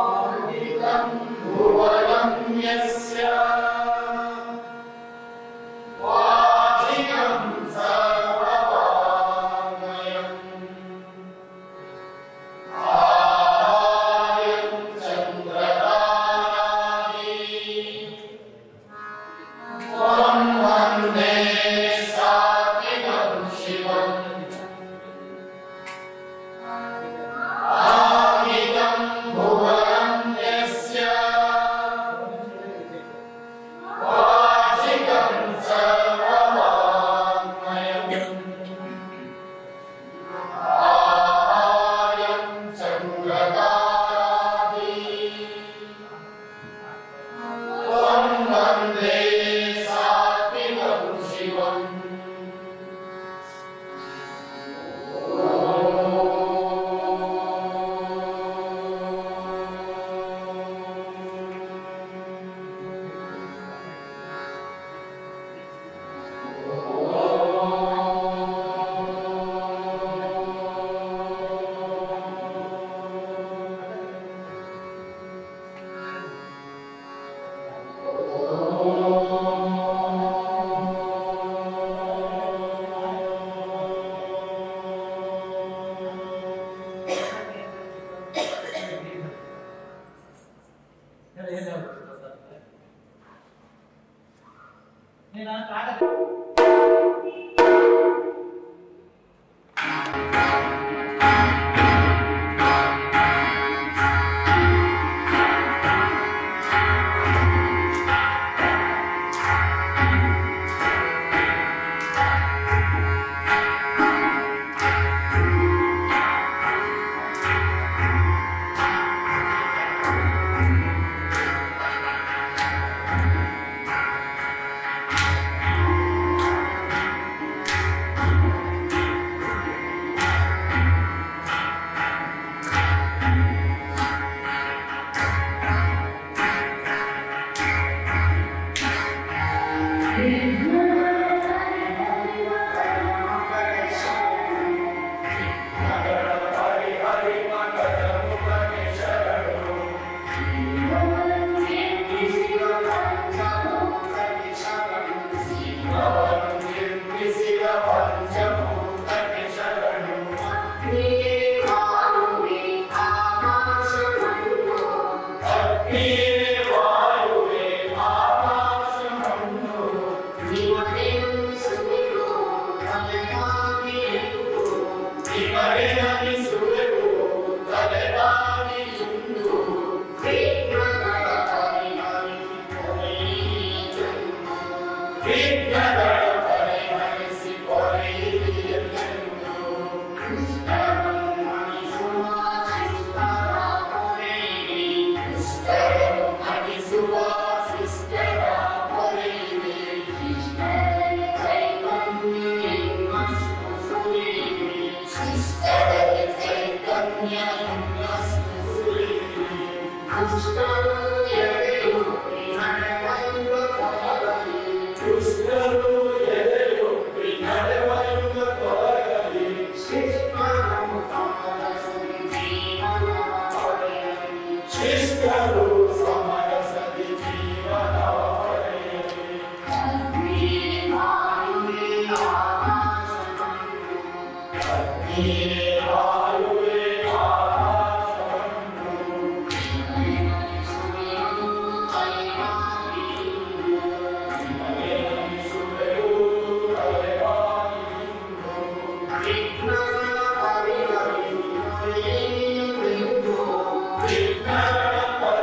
Vignana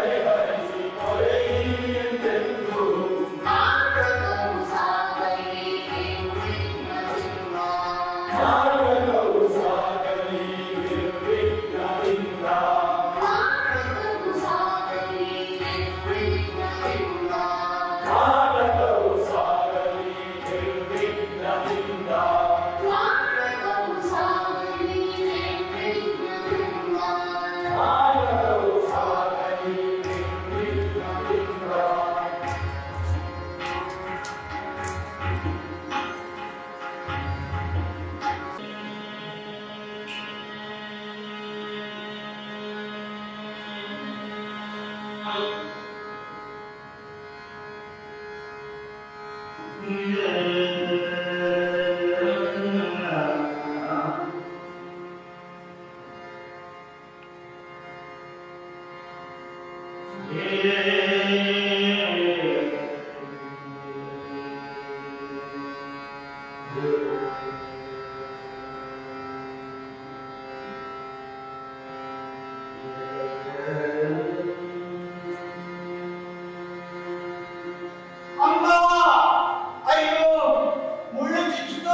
ಅಮ್ಮ ಅಯ್ಯೋ ಮುಳ್ಳು ಚುಚ್ಚಿತು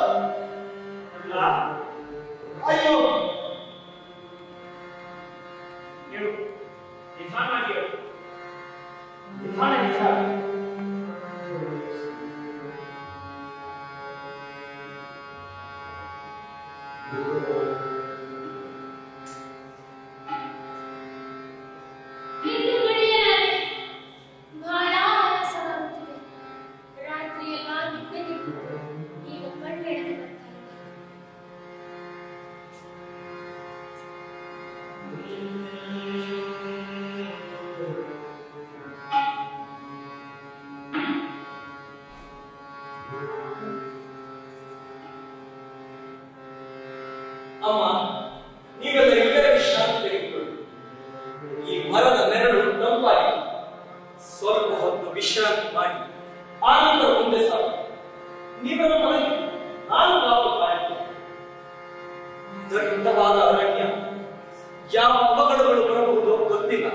ಅಯ್ಯೋ ನೀವು ನಿಧಾನವಾಗಿ ಹೇಳು. ನಿಧಾನ ನಿಧಾನ ಇನ್ನು ನಡೆಯಲಾರೆ ಬಹಳ ಆಯಾಸವಾಗುತ್ತಿದೆ ರಾತ್ರಿ ಎಲ್ಲ ನಿದ್ದೆ ಬಿಟ್ಟು ಈಗ ಕಣ್ಣೆಳೆದು ಬರ್ತಾ ಇದೆ ಅಮ್ಮ ನೀವೆಲ್ಲ ಇಲ್ಲೇ ವಿಶ್ರಾಂತಿ ತೆಗೆದುಕೊಳ್ಳಿ ಈ ಮರದ ನೆರಳು ತಂಪಾಗಿ ಸ್ವಲ್ಪ ಹೊತ್ತು ವಿಶ್ರಾಂತಿ ಮಾಡಿ ಆನಂತರ ಮುಂದೆ ಸಾಗಿ ನೀವೆಲ್ಲ ಮನೆಗೆ ನಾನು ಕಾವು ಕಾಯುತ್ತೇನೆ ದಟ್ಟವಾದ ಅರಣ್ಯ ಯಾವ ಅವಘಡಗಳು ಬರಬಹುದೋ ಗೊತ್ತಿಲ್ಲ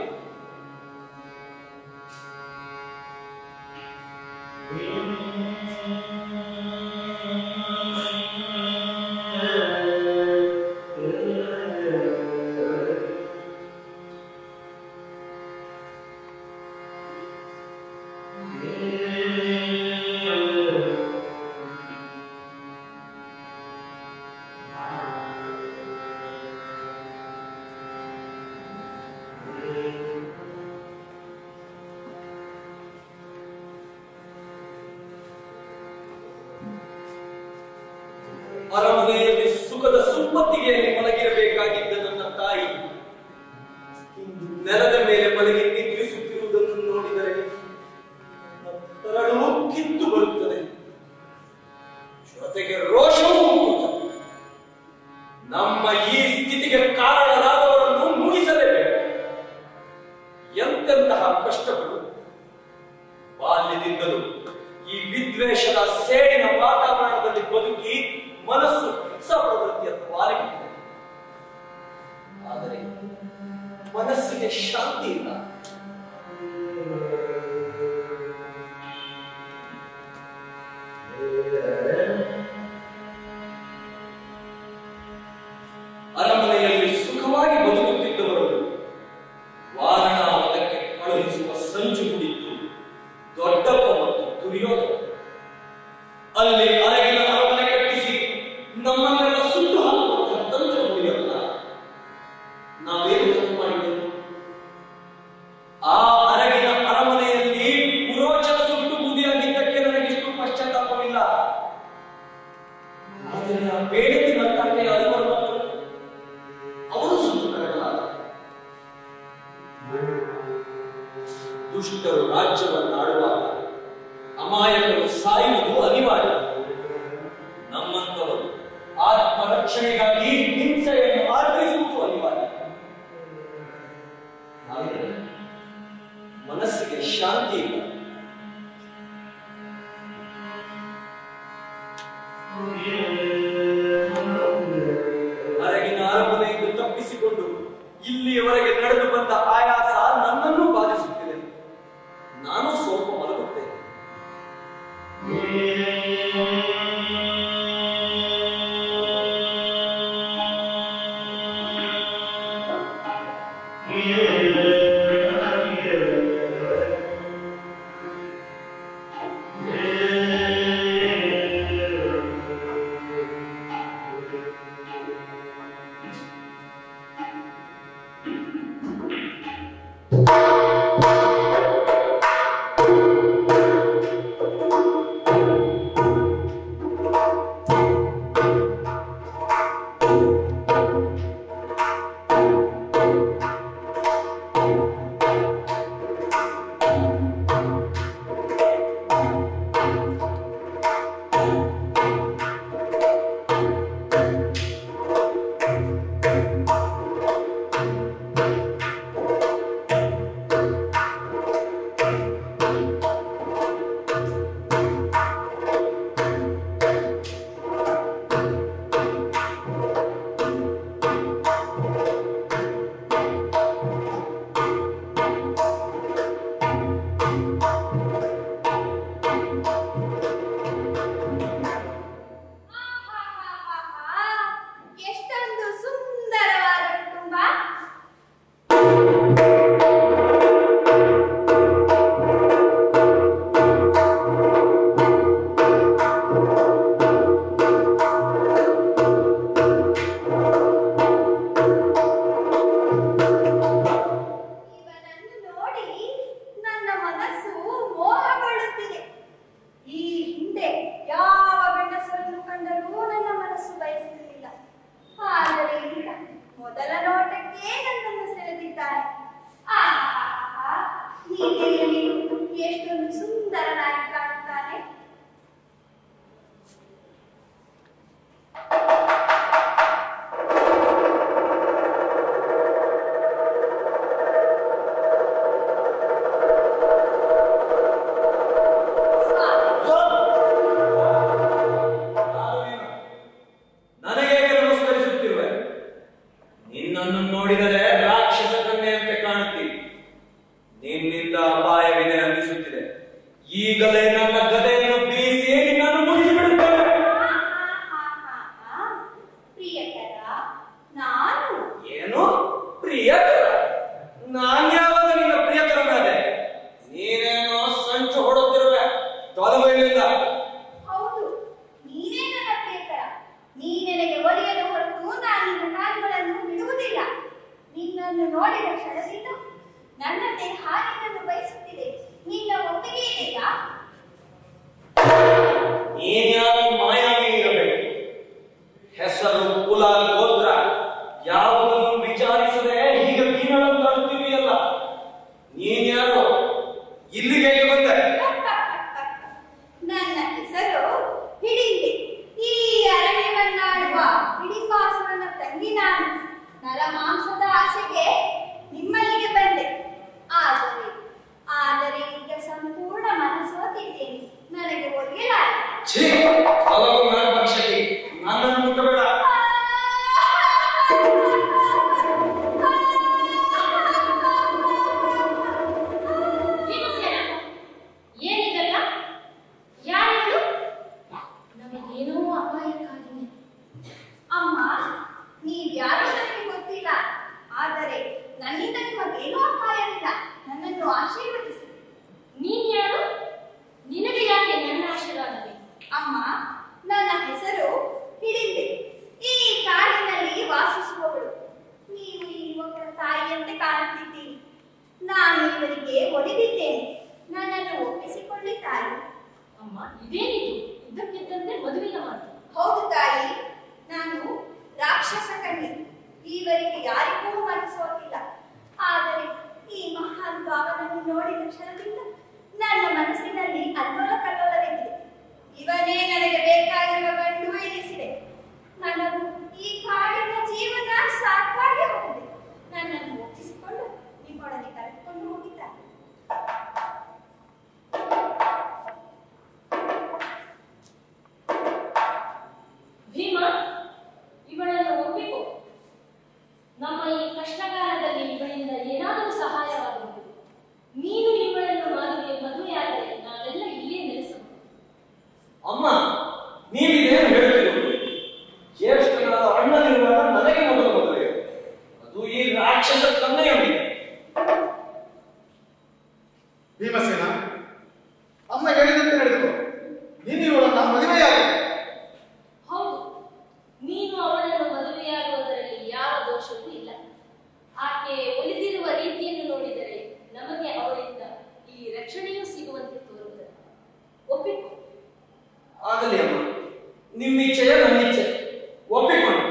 ಅರಮನೆಯಲ್ಲಿ ಸುಖದ ಸುಪ್ಪತ್ತಿಗೆಯಲ್ಲಿ ಮಲಗಿರಬೇಕಾಗಿದ್ದ ನನ್ನ ತಾಯಿ ಇಂದು ನೆಲದ ಮೇಲೆ ಮಲಗಿ ನಿದ್ರಿಸುತ್ತಿರುವುದನ್ನು ನೋಡಿದರೆ ನನ್ನ ಕರಳು ಕಿತ್ತು ಬರುತ್ತದೆ ಜೊತೆಗೆ ರೋಷವೂ ಉಂಟುತ್ತದೆ. ನಮ್ಮ ಈ ಸ್ಥಿತಿಗೆ ಕಾರಣರಾದವರನ್ನು ಮುಗಿಸಲೇಬೇಕು ಎಂತೆಂತಹ ಕಷ್ಟಗಳು ಬಾಲ್ಯದಿಂದಲೂ ಈ ವಿದ್ವೇಷದ ಸೇಡಿನ ವಾತಾವರಣದಲ್ಲಿ ಬದುಕಿ ಮನಸ್ಸು ಹಿಂಸಾ ಪ್ರವೃತ್ತಿಯತ್ತ ವಾಲಿಬಿಟ್ಟಿದೆ ಆದರೆ ಮನಸ್ಸಿಗೆ ಶಾಂತಿ ಇಲ್ಲ ಅರಮನೆಯಲ್ಲಿ ಸುಖವಾಗಿ ಬದುಕುತ್ತಿದ್ದವರು ವಾರಣಾವತಕ್ಕೆ ಕಳುಹಿಸುವ ಸಂಚು ಕುಡಿತು ದೊಡ್ಡಪ್ಪ ಮತ್ತು ದುರ್ಯೋಧನ ಅಲ್ಲಿ ಅರಗಿನ ಅರಮನೆ ಕಟ್ಟಿಸಿ ನಮ್ಮನ್ನೆಲ್ಲ ಸುಟ್ಟು ಹಾಕುವಂತಹ ತಂತ್ರ ಹುಡುಗರಲ್ಲ ನಾವೇನು ತಪ್ಪು ಮಾಡಿದ್ದೇವೆ ಆ ಅರಗಿನ ಅರಮನೆಯಲ್ಲಿ ಪುರೋಚನ ಸುಟ್ಟು ಬೂದಿಯಾಗಿದ್ದಕ್ಕೆ ನನಗಿಷ್ಟು ಪಶ್ಚಾತ್ತಾಪವಿಲ್ಲ ಆದರೆ ಆ ಬೇಡತಿ ನಂತಕ್ಕೆ ಐವರು ಮಕ್ಕಳು ಅವರು ಸುಟ್ಟು ಕರಡಲಾರ ದುಷ್ಟರು ರಾಜ್ಯವನ್ನು ಆಳುವಾಗ ಅಮಾಯಕರು ಸಾಯುವುದು ಅನಿವಾರ್ಯ ನಮ್ಮಂತವರು ಆತ್ಮರಕ್ಷಣೆಗಾಗಿ ಹಿಂಸೆಯನ್ನು ಆಚರಿಸುವುದು ಅನಿವಾರ್ಯ ಆದರೆ ಮನಸ್ಸಿಗೆ ಶಾಂತಿ ಇಲ್ಲ ಹೊರಗಿನ ಅರಮನೆಯಿಂದ ತಪ್ಪಿಸಿಕೊಂಡು ಇಲ್ಲಿಯವರೆಗೆ ನಡೆದು ಬಂದ ಆಯಾಸ ನನ್ನನ್ನು ಬಾಧಿಸುತ್ತಿದೆ ನಾನು ಸ್ವಲ್ಪ ಮಲಗುತ್ತೇನೆ ನಿನ್ನಿಂದ ಅಪಾಯವಿದೆ ಅನ್ನಿಸುತ್ತಿದೆ ಈಗಲೇ ನನ್ನ ಗದೆಯನ್ನು ಬೀಸಿ ನಿನ್ನನ್ನು ಮುಗಿಸಿಬಿಡುತ್ತೇನೆ ಪ್ರಿಯಕರ ನಾನು ಏನು ಪ್ರಿಯಕರ ನಾನ್ಯಾವಾಗ ನಿನ್ನ ಪ್ರಿಯಕರನಾದೆ ನೀನೇನೋ ಸಂಚು ಹೊಡುತ್ತಿರುವೆ ತೊಲಗಲಿಲ್ಲ ಹೌದು ನೀನೇ ನನ್ನ ಪ್ರಿಯಕರ ನೀ ನನಗೆ ಒಲಿಯಲು ಹೊರತು ನಾನು ನಿನ್ನ ಕಾಲುಗಳನ್ನು ಬಿಡುವುದಿಲ್ಲ ನಿನ್ನನ್ನು ನೋಡಿದ ಕ್ಷಣದಿಂದ ನನ್ನ ದೇಹ ನಿನ್ನನ್ನು ಬಯಸುತ್ತಿದೆ ನಿನ್ನ ಒಪ್ಪಿಗೆ ಇದೆಯಾ ನೀನ್ಯಾವ ಮಾಯಾವಿ ಇರಬೇಕು ಹೆಸರು ಕುಲ ಗೋತ್ರ ಯಾವುದನ್ನು ವಿಚಾರಿಸದೆ ಹೀಗೆ ಬೀನಳನ್ನು ತರುತ್ತಿದೆಯಲ್ಲ ನೀನ್ಯಾರು ಇಲ್ಲಿಗೆ ಹೇಗೆ ಬಂದೆ ನನ್ನ ಹೆಸರು ಹಿಡಿಂಬೆ ಈ ಅರಣ್ಯವನ್ನಾಡುವ ಹಿಡಿಂಬಾಸುರನ ತಂಗಿ ನಾನು ನರಮಾಂಸದ ಆಸೆಗೆ ನಿಮ್ಮಲ್ಲಿಗೆ ಬಂದೆ ಆದರೆ ಆದರೆ ಈಗ ಸಂಪೂರ್ಣ ಮನಸ್ಸೋತಿದ್ದೇನೆ ನನಗೆ ಒಲಿಯಲಾರೆ ಛೀ ಹಲವು ನರಭಕ್ಷಕಿ ನನ್ನನ್ನು ಮುಟ್ಟಬೇಡ ಭೀಮಸೇನ ಏನಿದಲ್ಲ ಯಾರು ನಮಗೇನೋ ಅಪಾಯಕ್ಕಾಗಿದೆ ಅಮ್ಮ ನೀವ್ಯಾರು ನನಗೆ ಗೊತ್ತಿಲ್ಲ ಆದರೆ ನನ್ನಿಂದ ನಿಮಗೇನೂ ಅಪಾಯವಿಲ್ಲ ನನ್ನನ್ನು ಆಶೀರ್ವದಿಸಿ ನೀನ್ ಯಾರು ನಿನಗೆ ಯಾಕೆ ನನ್ನ ಆಶೀರ್ವಾದವೇ ಅಮ್ಮ ನನ್ನ ಹೆಸರು ಹಿಡಿಂಬೆ ಈ ಕಾಡಿನಲ್ಲಿ ವಾಸಿಸುವವಳು ನೀವು ಈ ಯುವಕರ ತಾಯಿಯಂತೆ ಕಾಣುತ್ತಿದ್ದೀರಿ ನಾನು ಇವರಿಗೆ ಒಲಿದಿದ್ದೇನೆ ನನ್ನನ್ನು ಒಪ್ಪಿಸಿಕೊಂಡಿದ್ದಾರೆ ಅಮ್ಮ ಇದೇನಿದು ಇದ್ದಕ್ಕಿದ್ದಂತೆ ಮದುವೆಯ ಮಾತು ಹೌದು ತಾಯಿ ನಾನು ರಾಕ್ಷಸ ಕನ್ಯೆ ಈವರೆಗೆ ಯಾರಿಗೂ ಮನಸ್ಸೋತಿಲ್ಲ ಆದರೆ ಈ ಮಹಾನ್ ಭಾವನನ್ನು ನೋಡಿದ ಕ್ಷಣದಿಂದ ನನ್ನ ಮನಸ್ಸಿನಲ್ಲಿ ಅಲ್ಲೋಲ ಕಲ್ಲೋಲವೆಂದಿದೆ ಇವನೇ ನನಗೆ ಬೇಕಾಗಿರುವ ಗಂಡು ಎನಿಸಿದೆ ನನಗೂ ಈ ಕಾಡಿನ ಜೀವನ ಸಾಕಾಗಿ ಹೋಗಿದೆ ನನ್ನನ್ನು ಒಪ್ಪಿಸಿಕೊಂಡು ನಿಮ್ಮೊಡನೆ ಕರೆದುಕೊಂಡು ಹೋಗಿದ್ದಾರೆ ಭೀಮ ಇವಳನ್ನು ಒಪ್ಪಿಕೊ ನಮ್ಮ ಈ ಕಷ್ಟಕಾಲದಲ್ಲಿ ಇವಳಿಂದ ಏನಾದರೂ ಸಹಾಯವಾಗಬಹುದು ನೀನು ಇವಳನ್ನು ಮದುವೆ ಮದುವೆಯಾದರೆ ನಾವೆಲ್ಲ ಇಲ್ಲೇ ನೆಲೆಸಬಹುದು ಅಮ್ಮ ನೀವಿದೇನು ಹೇಳ್ತಿರೋದು ಜ್ಯೇಷ್ಠನಾದ ಅಣ್ಣನಿರುವಾಗ ನನಗೆ ಮೊದಲು ಮದುವೆ ಅದು ಈ ರಾಕ್ಷಸ ಕನ್ನೆಯೊಂದಿಗೆ ಭೀಮಸೇನ ಅಮ್ಮ ಹೇಳಿದಂತೆ ನಡೆದುಕೋ ನೀನು ಇವಳನ್ನ ಮದುವೆಯಾಗ ಹೌದು ನೀನು ಅವಳನ್ನು ಮದುವೆಯಾಗುವುದರಲ್ಲಿ ಯಾವ ದೋಷವೂ ಇಲ್ಲ ಆಕೆ ಒಲಿದಿರುವ ರೀತಿಯನ್ನು ನೋಡಿದರೆ ನಮಗೆ ಅವಳಿಂದ ಈ ರಕ್ಷಣೆಯೂ ಸಿಗುವಂತೆ ತೋರುತ್ತದೆ ಒಪ್ಪಿಕೊ ಆಗಲಿ ಅಮ್ಮ ನಿಮ್ಮಿಚ್ಛೆಯ ನನ್ನಿಚ್ಛೆ ಒಪ್ಪಿಕೊಂಡು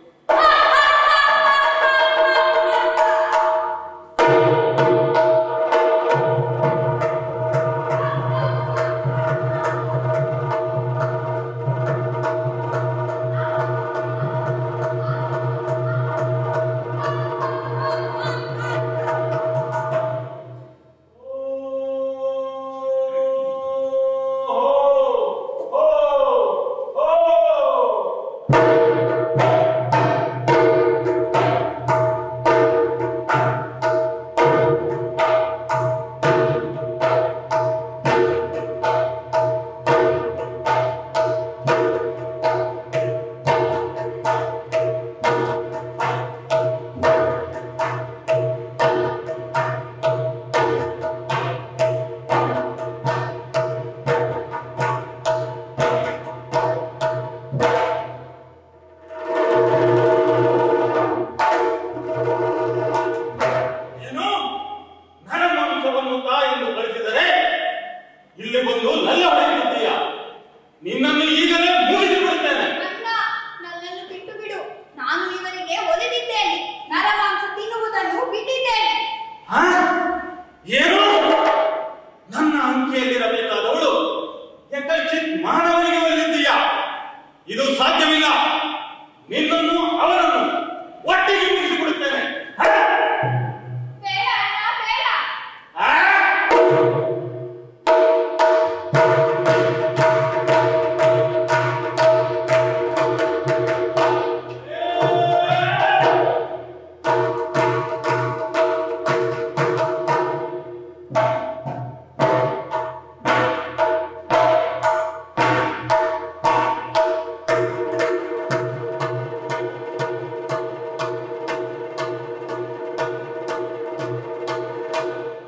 ಏನು ನರಮಾಂಸವನ್ನು ತಾಯೆಂದು ಕಳಿಸಿದರೆ ಇಲ್ಲಿ ಬಂದು ನನ್ನ ಹೊಡೆಯುತ್ತೀಯ ನಿನ್ನನ್ನು ಈಗಲೇ ಮುಗಿಸಿಬಿಡುತ್ತೇನೆ ಅಣ್ಣ ನನ್ನನ್ನು ಬಿಟ್ಟು ಬಿಡು ನಾನು ಇವರಿಗೆ ಒಲಿದಿದ್ದೇನೆ ನರಮಾಂಸ ತಿನ್ನುವುದನ್ನು ಬಿಟ್ಟಿದ್ದೇನೆ ಹಾ? ಏನು ನನ್ನ ಅಂಕೆಯಲ್ಲಿರಬೇಕಾದವಳು ಯಕಚಿತ್ ಮಾನವರಿಗೆ ಒಲಿದಿದ್ದೀಯ ಇದು ಸಾಧ್ಯವಿಲ್ಲ ನಿನ್ನನ್ನು ಅವರನ್ನು ಒಟ್ಟಿಗೆ ಮುಗಿಸಿಬಿಡುತ್ತೇನೆ ಹಾ? ಬೇಡ ಅಣ್ಣ ಬೇಡ ಆ?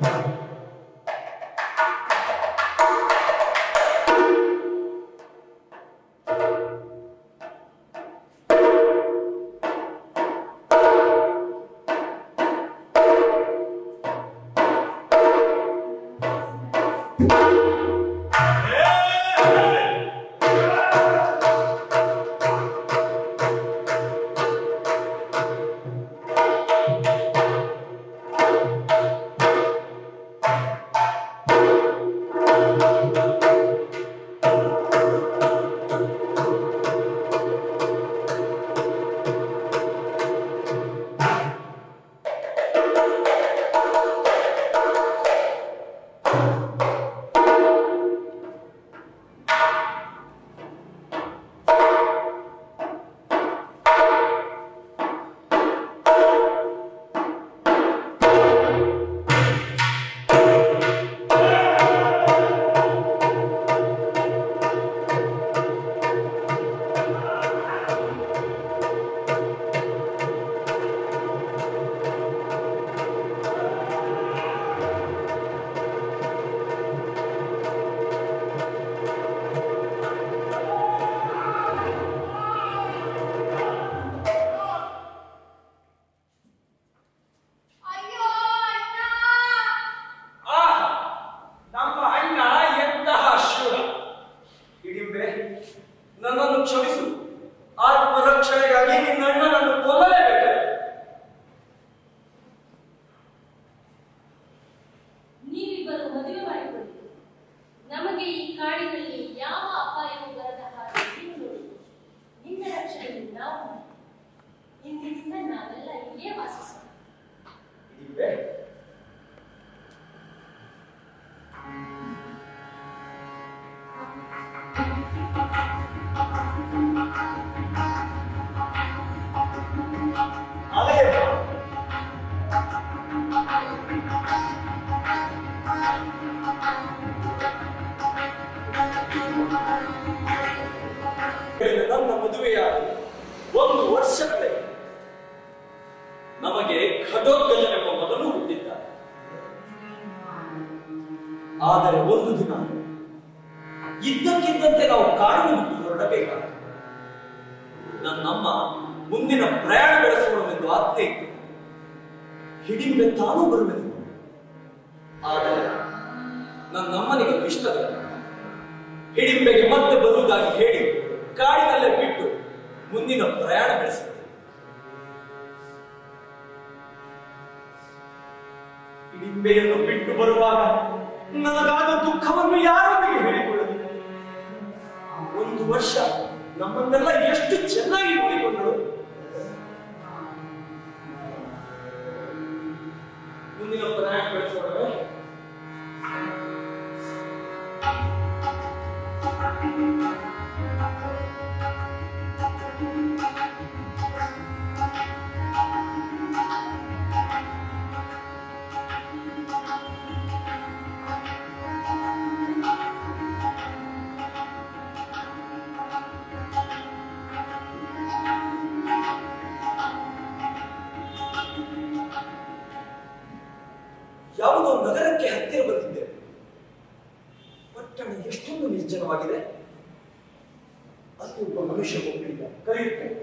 ಅಯ್ಯೋ ಅಣ್ಣ ಆ ನಮ್ಮ ಅಣ್ಣ ಎಂತಹ ಶೂರ ಹಿಡಿಂಬೆ ನನ್ನನ್ನು ಕ್ಷಮಿಸು ಆತ್ಮರಕ್ಷಣೆಗಾಗಿ ನಿನ್ನ ಅಣ್ಣನನ್ನು ಕೊಲ್ಲಲೇಬೇಕಾಗಿದೆ ನೀವಿಬ್ಬರು ಮದುವೆ ಮಾಡಿಕೊಳ್ಳಿ ನಮಗೆ ಈ ಕಾಡಿನಲ್ಲಿ ಯಾವ ಅಪಾಯವೂ ಬರದ ಹಾಗೆ ನೀವು ನೋಡಿ ನಿನ್ನ ರಕ್ಷಣೆಗೆ ನಾವು ಮಾಡಿ. ಇಂದಿನಿಂದ ನಾವೆಲ್ಲ ಇಲ್ಲಿಯೇ ವಾಸಿಸೋಣ ಹಿಡಿಂಬೆ ಅದೇ ನನ್ನ ಮದುವೆಯಾಗಿ ಒಂದು ವರ್ಷಗಳೇ ನಮಗೆ ಘಟೋತ್ಕಜನೆಂಬ ಮಗನು ಹುಟ್ಟಿದ್ದ ಆದರೆ ಒಂದು ದಿನ ಇದ್ದಕ್ಕಿದ್ದಂತೆ ನಾವು ಕಾಡನ್ನು ಬಿಟ್ಟು ಹೊರಡಬೇಕಾದ ನನ್ನಮ್ಮ ಮುಂದಿನ ಪ್ರಯಾಣ ಬೆಳೆಸೋಣವೆಂದು ಆಜ್ಞೆ ಇತ್ತು ಹಿಡಿಂಬೆ ತಾನೂ ಬರುವೆನು ಆದರೆ ನನ್ನಮ್ಮನಿಗೆ ಇಷ್ಟವಿಲ್ಲ ಹಿಡಿಂಬೆಗೆ ಮತ್ತೆ ಬರುವುದಾಗಿ ಹೇಳಿ ಕಾಡಿನಲ್ಲೇ ಬಿಟ್ಟು ಮುಂದಿನ ಪ್ರಯಾಣ ಬೆಳೆಸಿದೆ ಹಿಡಿಂಬೆಯನ್ನು ಬಿಟ್ಟು ಬರುವಾಗ ನನಗಾದ ದುಃಖವನ್ನು ಯಾರೊಂದಿಗೆ ಹೇಳಿಕೊಳ್ಳಲಿ ಒಂದು ವರ್ಷ ನಮ್ಮನ್ನೆಲ್ಲ ಎಷ್ಟು ಚೆನ್ನಾಗಿ ನೋಡಿಕೊಂಡಳು ಮುಂದಿನ ಪ್ರಯಾಣ ಬೆಳೆಸೋಣವೇ ಯಾವುದೋ ನಗರಕ್ಕೆ ಹತ್ತಿರ ಬಂದಿದ್ದೇವೆ ಪಟ್ಟಣ ಎಷ್ಟೊಂದು ನಿರ್ಜನವಾಗಿದೆ ಅಲ್ಲಿ ಒಬ್ಬ ಮನುಷ್ಯ ಹೋಗಲಿಲ್ಲ ಕರೆಯುತ್ತೇನೆ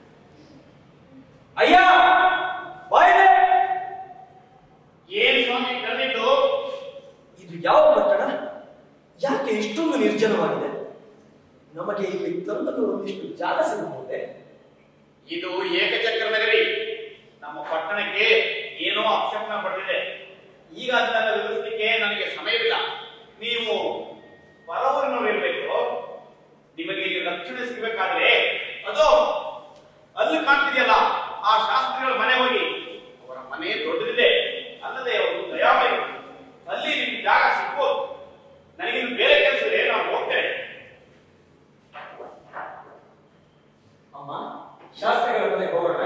ಅಯ್ಯ ಬಾಯಿದೆ ಏನ್ ಸ್ವಾಮಿ ಕರೆದಿದ್ದು ಇದು ಯಾವ ಪಟ್ಟಣ ಯಾಕೆ ಇಷ್ಟೊಂದು ನಿರ್ಜನವಾಗಿದೆ ನಮಗೆ ಇಲ್ಲಿ ತಂದಲು ಒಂದಿಷ್ಟು ಜಾಗ ಸಿಗಬಹುದೇ ಇದು ಏಕಚಕ್ರ ನಗರಿ ನಮ್ಮ ಪಟ್ಟಣಕ್ಕೆ ಏನೋ ಅಪಶಕನ ಪಡೆದಿದೆ ಈಗ ಅದನ್ನೆಲ್ಲ ವಿವರಿಸಲಿಕ್ಕೆ ನನಗೆ ಸಮಯವಿಲ್ಲ ನೀವು ಪರವೂರಿನವರು ಇರಬೇಕು ನಿಮಗೆ ಇಲ್ಲಿ ರಕ್ಷಣೆ ಸಿಗಬೇಕಾದ್ರೆ ಅದು ಅಲ್ಲಿ ಕಾಣ್ತಿದೆಯಲ್ಲ ಆ ಶಾಸ್ತ್ರಿಗಳ ಮನೆ ಹೋಗಿ ಅವರ ಮನೆ ದೊಡ್ಡದಿದೆ ಅಲ್ಲದೆ ಅವರು ದಯಾಮಯ ಅಲ್ಲಿ ನಿಮ್ಗೆ ಜಾಗ ಸಿಗ್ಬೋದು ನನಗೆ ಇನ್ನು ಬೇರೆ ಕೆಲಸ ಇದೆ ನಾನು ಹೋಗ್ತೇನೆ ಅಮ್ಮ ಶಾಸ್ತ್ರಿಗಳ ಮನೆಗೆ ಹೋಗೋಣ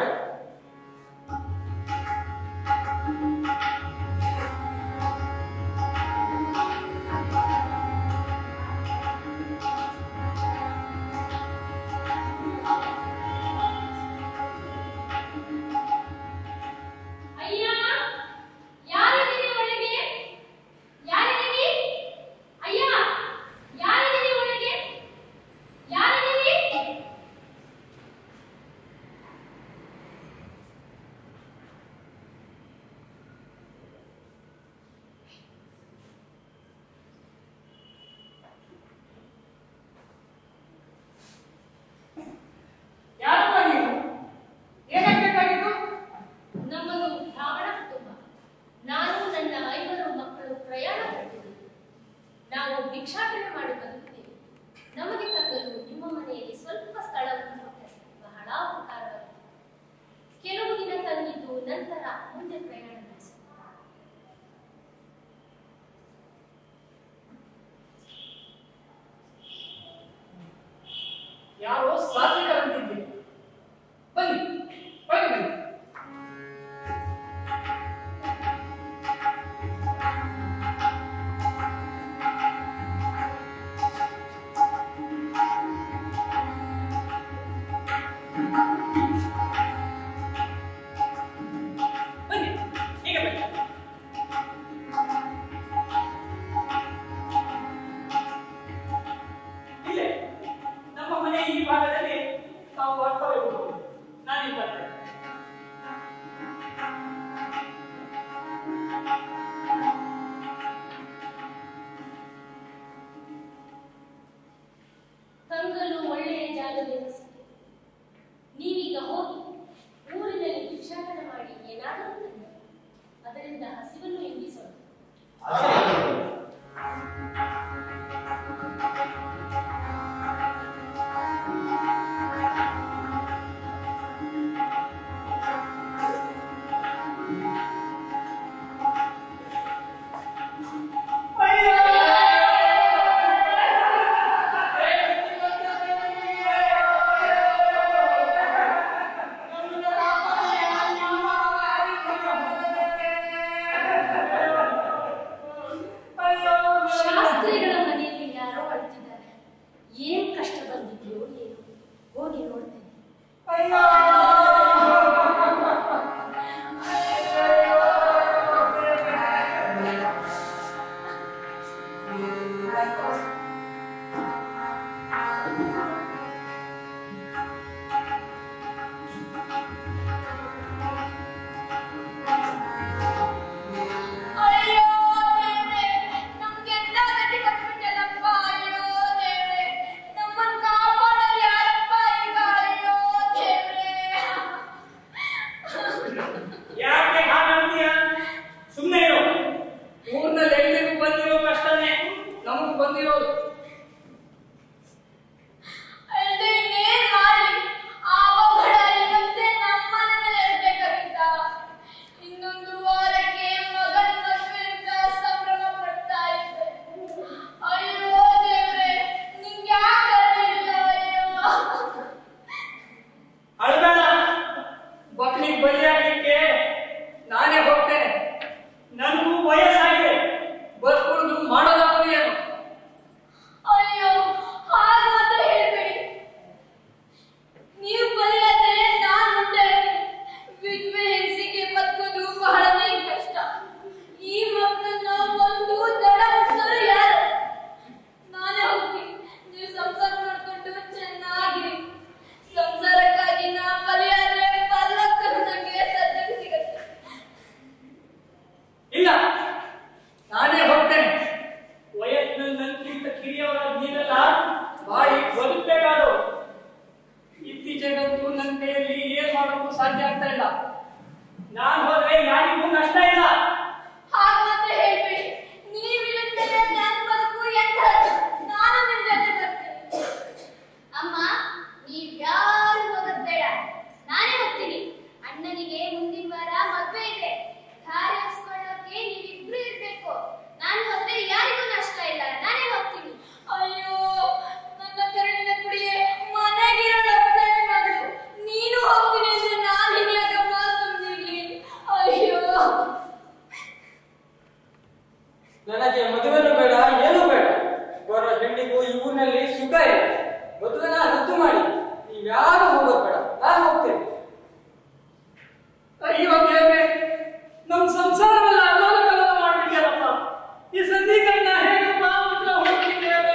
ಭಿಕ್ಷಾಟನೆ ಮಾಡಿ ಬದುಕುತ್ತೇವೆ ನಮಗೆ ತಂಗಲು ನಿಮ್ಮ ಮನೆಯಲ್ಲಿ ಸ್ವಲ್ಪ ಸ್ಥಳವನ್ನು ಕೊಟ್ಟರೆ ಬಹಳ ಉಪಕಾರವಾಗಿದೆ ಕೆಲವು ದಿನ ತಂಗಿದ್ದು ನಂತರ ಮುಂದೆ ಪ್ರಯಾಣ ನಡೆಸುತ್ತೇವೆ ಯಾರೋ ಸಾತ್ವಿಕರಂತಿದ್ದೀರಿ ಬನ್ನಿ ಬನ್ನಿ ಬನ್ನಿ ಬನ್ನಿ ಹೀಗೆ ಬನ್ನಿ ಇಲ್ಲೇ ನಮ್ಮ ಮನೆ ಈ ಭಾಗದಲ್ಲಿ ನಾವು ವಾಸ್ತವ್ಯ ಹೂಡಬಹುದು ನಾನಿಲ್ಲಿ ಬರ್ತೇನೆ ತಂಗಲು ಒಳ್ಳೆಯ ಜಾಗವೆನಿಸಿದೆ ನೀವೀಗ ಹೋಗಿ ಊರಿನಲ್ಲಿ ಭಿಕ್ಷಾಟನೆ ಮಾಡಿ ಏನಾದರೂ ತಂದೆ ಅದರಿಂದ ಹಸಿವನ್ನು ಎಂದಿಸೋಣ ಶಾಸ್ತ್ರಿಗಳ ಮನೆಯಲ್ಲಿ ಯಾರೋ ಅಳ್ತಿದ್ದಾರೆ ಏನ್ ಕಷ್ಟ ಬಂದಿದೆಯೋ ಏನು ಹೋಗಿ ನೋಡ್ತೇನೆ ಅಯ್ಯೋ ದೇವ್ರೆ ನಮ್ಗೆ ಎಂತ ಗತಿ ಕೊಟ್ಬಿಟ್ಟಲ್ಲಪ್ಪ ಅಯ್ಯೋ ದೇವ್ರೆ ನಮ್ಮನ್ನ ಕಾಪಾಡೋರು ಯಾರಪ್ಪ ಈಗ ಅಯ್ಯೋ ದೇವ್ರೆ ಯಾಕೆ ಹಾಗಂತೀಯ ಸುಮ್ಮನೆ ಇರು ಊರಿನಲ್ಲಿ ಎಲ್ಲಿಗೂ ಬಂದಿರೋ ಕಷ್ಟನೇ ನಮಗೂ ಬಂದಿರೋದು ಅಲ್ದೆ ಇನ್ನೇನ್ ಮಾಡ್ಲಿ ಆ ಅವಘಡ ಇವತ್ತೇ ನಮ್ಮನೆಯಲ್ಲಿ ಇರ್ಬೇಕಾಗಿತ್ತ ಇನ್ನೊಂದು ವಾರಕ್ಕೆ ಮಗನ್ ಮದ್ವೆ ಅಂತ ಸಂಭ್ರಮ ಪಡ್ತಾ ಇದ್ದೆ ಅಯ್ಯೋ ದೇವ್ರೆ ನಿಂಗೆ ಯಾಕೆ ಇಲ್ಲ ಅಯ್ಯೋ ಅಳ್ಬೇಡ ಮಕ್ಕಳಿಗೆ ಬಲಿಯಾಗಲಿಕ್ಕೆ ನಾನೇ ಹೋಗ್ತೇನೆ ನನಗೂ ವಯಸ್ಸಾಗಿದೆ ಬದುಕುಳಿದು ಮಾಡೋದಾದ್ರೂ ಏನು ಅಯ್ಯೋ ಹಾಗ ಮಾತ್ರ ಹೇಳ್ಬೇಡಿ ನೀವು ಬಲಿಯಾದ್ರೆ ನಾನು ಮುಂದೆ ವಿದ್ವೆ ಹೆಂಗಸಿಗೆ ಬದುಕೋದು ಬಹಳನೇ ಕಷ್ಟ ಈ ಮಕ್ಕಳನ್ನ ಒಂದು ದಡ ಮುಟ್ಸೋರು ಯಾರು ನಾನೇ ಹೋಗ್ತೀನಿ ನೀವು ಸಂಸಾರ ಮಾಡ್ಕೊಂಡು ಚೆನ್ನಾಗಿರಿ ಸಂಸಾರಕ್ಕಾಗಿ ನಾ ಬಲಿಯಾದ್ರೆ ಪಲ್ಲಕ್ಕನ್ನು ನಂಗೆ ಸದ್ಯಕ್ಕೆ ಸಿಗತ್ತೆ ಇಲ್ಲ ನಾನೇ ಹೋಗ್ತೇನೆ ವಯಸ್ಸಿನಲ್ಲಿ ನನ್ಗಿಂತ ಕಿರಿಯವರಾದ ನೀವೆಲ್ಲ ಬಾಳಿ ಬದುಕಬೇಕಾದವು ಇತ್ತೀಚೆಗಂತೂ ನನ್ನ ಕೈಯಲ್ಲಿ ಏನ್ ಮಾಡೋಕ್ಕೂ ಸಾಧ್ಯ ಆಗ್ತಾ ಇಲ್ಲ ನಾನು ಹೋದ್ರೆ ಯಾರಿಗೂ ನಷ್ಟ ಇಲ್ಲ ಹಾಗ ಮಾತ್ರ ಹೇಳ್ಬೇಡಿ ನೀವಿಲ್ಲದೆ ನನ್ನ ಬದುಕು ಎಂತಹದ್ದು ನಾನು ನಿಮ್ ಜೊತೆ ಬರ್ತೀನಿ ಅಮ್ಮ ನೀವ್ ಯಾರು ಹೋಗೋದ್ ಬೇಡ ನಾನೇ ಹೋಗ್ತೀನಿ ಅಣ್ಣನಿಗೆ ಮುಂದಿನ ವಾರ ಮದ್ವೆ ಇದೆ ದಾರಿ ಹಸ್ಕೊಳ್ಳೋಕೆ ನೀವಿಬ್ರು ಇರ್ಬೇಕು ನಾನು ಹೋದ್ರೆ ಯಾರಿಗೂ ನಷ್ಟ ಇಲ್ಲ ನಾನೇ ಹೋಗ್ತೀನಿ ಅಯ್ಯೋ ನನ್ನ ಕರುಣಿನ ಕುಡಿಯೇ ಮನೆಗಿರೋ ನಪ್ಪೆ ಮಗಳು ನೀನು ಹೋಗ್ತೀನಿ ಅಂದ್ರೆ ನಾನು ಇನ್ಯಾಕಮ್ಮ ಸುಮ್ಮನಿರ್ಲಿ ಅಯ್ಯೋ ನನಗೆ ಮದುವೆನೂ ಬೇಡ ಏನೂ ಬೇಡ ಬರೋ ಹೆಣ್ಣಿಗೂ ಈ ಊರಿನಲ್ಲಿ ಸುಖ ಇದೆ ಮದುವೆನ ರದ್ದು ಮಾಡಿ ನೀವ್ಯಾರು ಹೋಗೋದ್ ಬೇಡ ನಾನು ಹೋಗ್ತೇನೆ ಅಯ್ಯೋ ದೇವ್ರೆ ನಮ್ ಸಂಸಾರವೆಲ್ಲ ಅಲ್ಲೋಲ ಕಲ್ಲೋಲ ಮಾಡ್ಬಿಟ್ಟಿಯಲ್ಲಪ್ಪ ಈ ಸಂಧಿಗಳನ್ನ ಹೇಗಪ್ಪ ಉತ್ತರ ಹುಡುಕಿದ್ದೇವೆ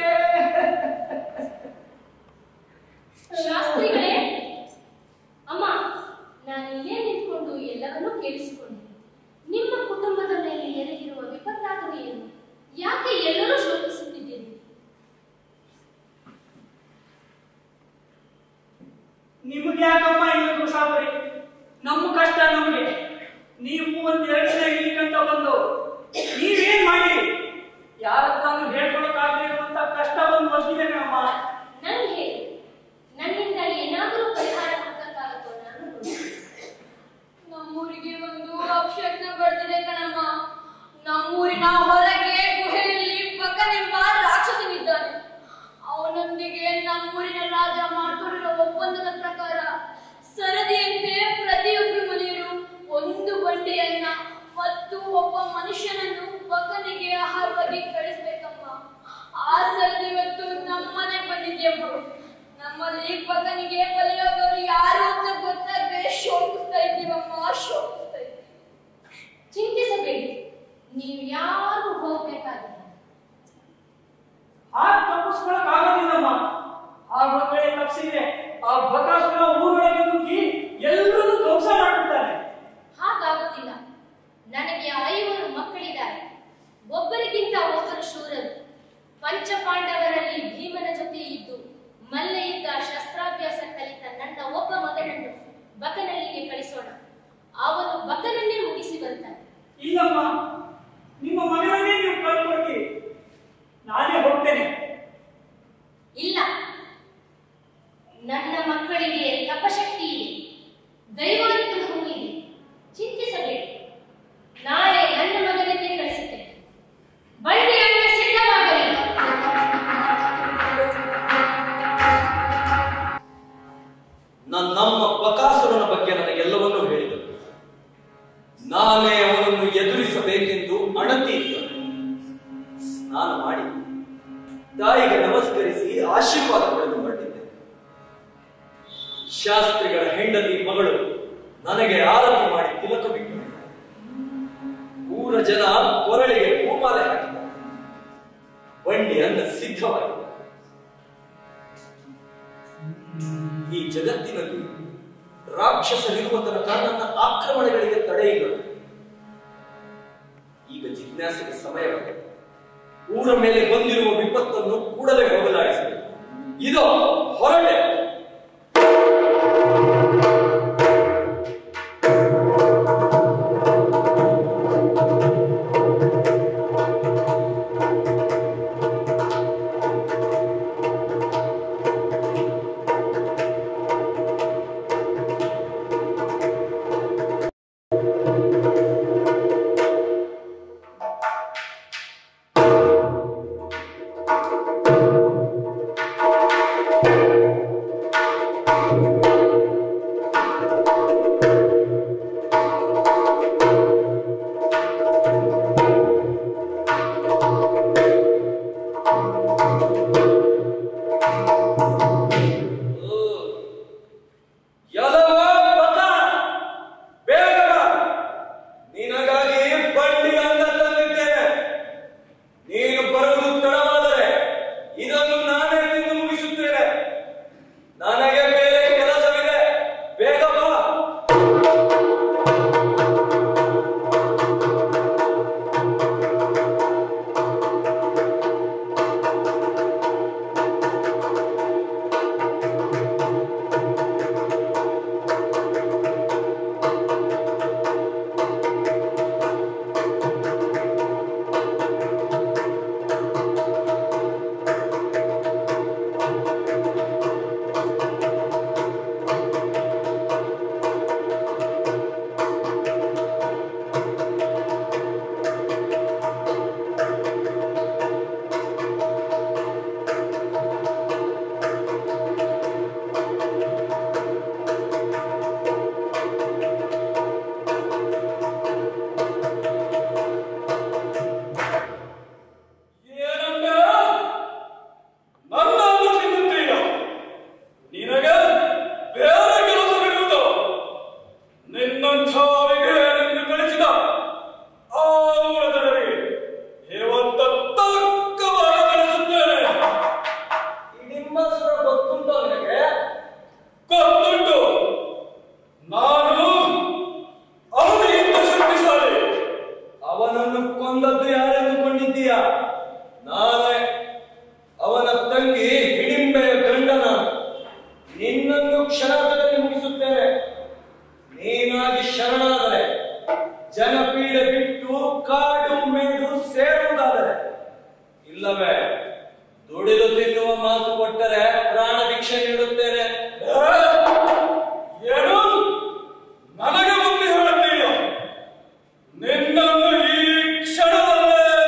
ಶಾಸ್ತ್ರಿಗಳೇ ಅಮ್ಮ ನಾನು ಇಲ್ಲೇ ನಿಂತ್ಕೊಂಡು ಎಲ್ಲವನ್ನೂ ಕೇಳಿಸಿಕೊಂಡೆ ನಿಮ್ಮ ಕುಟುಂಬದ ಮೇಲೆ ಎರಗಿರುವ ವಿಪತ್ತಾದರೂ ಏನು ಯಾಕೆ ಕಾಡಿನ ಹೊರಗೆ ಗುಹೆಯಲ್ಲಿ ಬಕನೆಂಬ ರಾಕ್ಷಸನಿದ್ದಾನೆ ಅವನೊಂದಿಗೆ ನಮ್ಮೂರಿನ ರಾಜ ಮಾಡಿಕೊಂಡಿರೋ ಒಪ್ಪಂದದ ಪ್ರಕಾರ ಸರದಿಯಂತೆ ಪ್ರತಿಯೊಬ್ಬರು ಮನೆಯರು ಒಂದು ಬಂಡಿಯನ್ನ ಮತ್ತು ಒಬ್ಬ ಮನುಷ್ಯನನ್ನು ಬಕನಿಗೆ ಆಹಾರವಾಗಿ ಕಳಿಸ್ಬೇಕಮ್ಮ ಆ ಸರದಿ ಇವತ್ತು ನಮ್ಮನೆ ಬಂದಿದ್ಯಮ್ಮ ನಮ್ಮಲ್ಲಿ ಬಕನಿಗೆ ಬಲಿಯಾದವರು ಯಾರು ಅಂತ ಗೊತ್ತಾಗದೆ ಶೋಕಿಸ್ತಾ ಇದ್ದೀವಮ್ಮ ಶೋಕಿಸ್ತಾ ಇದ್ದೀವಿ ಚಿಂತಿಸಬೇಡಿ ನೀವು ಯಾರು ಹೋಗ್ಬೇಕಾಗಿಲ್ಲ ಹಾಗೆ ತಪ್ಪಿಸ್ಕೊಳಕ್ ಆಗೋದಿಲ್ಲಮ್ಮ ಆ ಮಕ್ಕಳೇ ತಪ್ಪಿಸಿದ್ರೆ ಆ ಬಕಾಸುರ ಊರೊಳಗೆ ನುಗ್ಗಿ ಎಲ್ಲರನ್ನೂ ಧ್ವಂಸ ಮಾಡುತ್ತಾನೆ ಹಾಗಾಗೋದಿಲ್ಲ ನನಗೆ ಐವರು ಮಕ್ಕಳಿದ್ದಾರೆ ಒಬ್ಬರಿಗಿಂತ ಒಬ್ಬರು ಶೂರರು ಪಂಚಪಾಂಡವರಲ್ಲಿ ಭೀಮನ ಜೊತೆ ಇದ್ದು ಮಲ್ಲೆಯುದ್ಧ ಶಸ್ತ್ರಾಭ್ಯಾಸ ಕಲಿತ ನನ್ನ ಒಬ್ಬ ಮಗನನ್ನು ಬಕನಲ್ಲಿಗೆ ಕಳಿಸೋಣ ಅವನು ಬಕನನ್ನೇ ಮುಗಿಸಿ ಬರ್ತಾನೆ ಇಲ್ಲಮ್ಮ ನಿಮ್ಮ ಮಗನನ್ನೇ ನೀವು ಕಳ್ಕೊಳ್ತಿ ನಾನೇ ಹೋಗ್ತೇನೆ ಇಲ್ಲ ನನ್ನ ಮಕ್ಕಳಿಗೆ ತಪಶಕ್ತಿ ಇದೆ ದೈವಾನುಗ್ರಹವೂ ಇದೆ ಚಿಂತಿಸಬೇಡಿ ನಾಳೆ ನನ್ನ ಮಗನನ್ನೇ ಕಳಿಸುತ್ತೇನೆ ಬಂಡಿಯನ್ನು ಸಿದ್ಧವಾಗಲಿ ನಮ್ಮ ಬಕಾಸುರನ ಬಗ್ಗೆ ನನಗೆಲ್ಲವನ್ನೂ ಹೇಳಿದರು ನಾನೇ ಅವನನ್ನು ಎದುರಿಸಬೇಕೆಂದು ಅಣತಿ ಇದ್ದನು ಸ್ನಾನ ಮಾಡಿ ತಾಯಿಗೆ ನಮಸ್ಕರಿಸಿ ಆಶೀರ್ವಾದ ಪಡೆದು ಹೊರಟಿದ್ದೆ ಶಾಸ್ತ್ರಿಗಳ ಹೆಂಡತಿ ಮಗಳು ನನಗೆ ಆರತಿ ಮಾಡಿ ತಿಲಕ ಬಿಟ್ಟು ಊರ ಜನ ಕೊರಳಿಗೆ ಹೂಮಾಲೆ ಹಾಕಿದ್ದಾರೆ ಬಂಡಿ ಅನ್ನ ಸಿದ್ಧವಾಗಿದೆ ಈ ಜಗತ್ತಿನಲ್ಲಿ ರಾಕ್ಷಸರಿರುವ ತನಕ ನನ್ನ ಆಕ್ರಮಣಗಳಿಗೆ ತಡೆಯಿಲ್ಲ ಈಗ ಜಿಜ್ಞಾಸೆಗೆ ಸಮಯ ಬಂದಿದೆ ಊರ ಮೇಲೆ ಬಂದಿರುವ ವಿಪತ್ತನ್ನು ಕೂಡಲೇ ಹೋಗಲಾಡಿಸಬೇಕು ಇದೋ ಹೊರಟೆ ಎಲ್ಲವ ಬಕ ಬೇಗ ಬಾ. ನಿನಗಾಗಿ ಬಂಡಿ ಅಂಗ ತಂದಿದ್ದೇನೆ ನೀನು ಬರುವುದು ತಡವಾದರೆ ಇದನ್ನು ನಾನೇ ತಿಂದು ಮುಗಿಸುತ್ತೇನೆ ನನಗೆ ಬೇರೆ ಕೆಲಸವಿದೆ ಬೇಗ ಬಾ ಏನಂದ ನನ್ನ ಅನ್ನ ತಿನ್ನುತ್ತೀಯ ನಿನಗೆ ಬೇರೆ ಕೆಲಸವಿರುವುದು ನಿನ್ನಂಥ ವಿಧೇಯನೆಂದು ಕಳಿಸಿದ ಆ ಊರ ಜನರಿಗೆ ಹೇವಂತ ತಕ್ಕ ಬಾಳ ಕಳಿಸುತ್ತೇನೆ ಹಿಡಿಂಬಾಸುರ ಗೊತ್ತುಂಟು ನಿನಗೆ ಗೊತ್ತುಂಟು ನಾನು ಅವನಿಗಿಂತ ಶಕ್ತಿಶಾಲಿ ಅವನನ್ನು ಕೊಂದದ್ದು ಯಾರೆಂದುಕೊಂಡಿದ್ದೀಯ ನಾನೇ ಅವನ ತಂಗಿ ಹಿಡಿಂಬೆಯ ಗಂಡನ ನಿನ್ನನ್ನು ಕ್ಷಣದಲ್ಲಿ ಮುಗಿಸುತ್ತೇನೆ ನೀನಾಗಿ ಶರಣಾದರೆ ಜನಪೀಡೆ ಬಿಟ್ಟು ಕಾಡು ಮೇಡು ಸೇರುವುದಾದರೆ ಇಲ್ಲವೇ ದುಡಿದು ತಿನ್ನುವ ಮಾತು ಕೊಟ್ಟರೆ ಪ್ರಾಣ ಭಿಕ್ಷೆ ನೀಡುತ್ತೇನೆ ಏನು ನನಗೆ ಬುದ್ಧಿ ಹೇಳುತ್ತೀಯ ನಿನ್ನನ್ನು ಈ ಕ್ಷಣದಲ್ಲೇ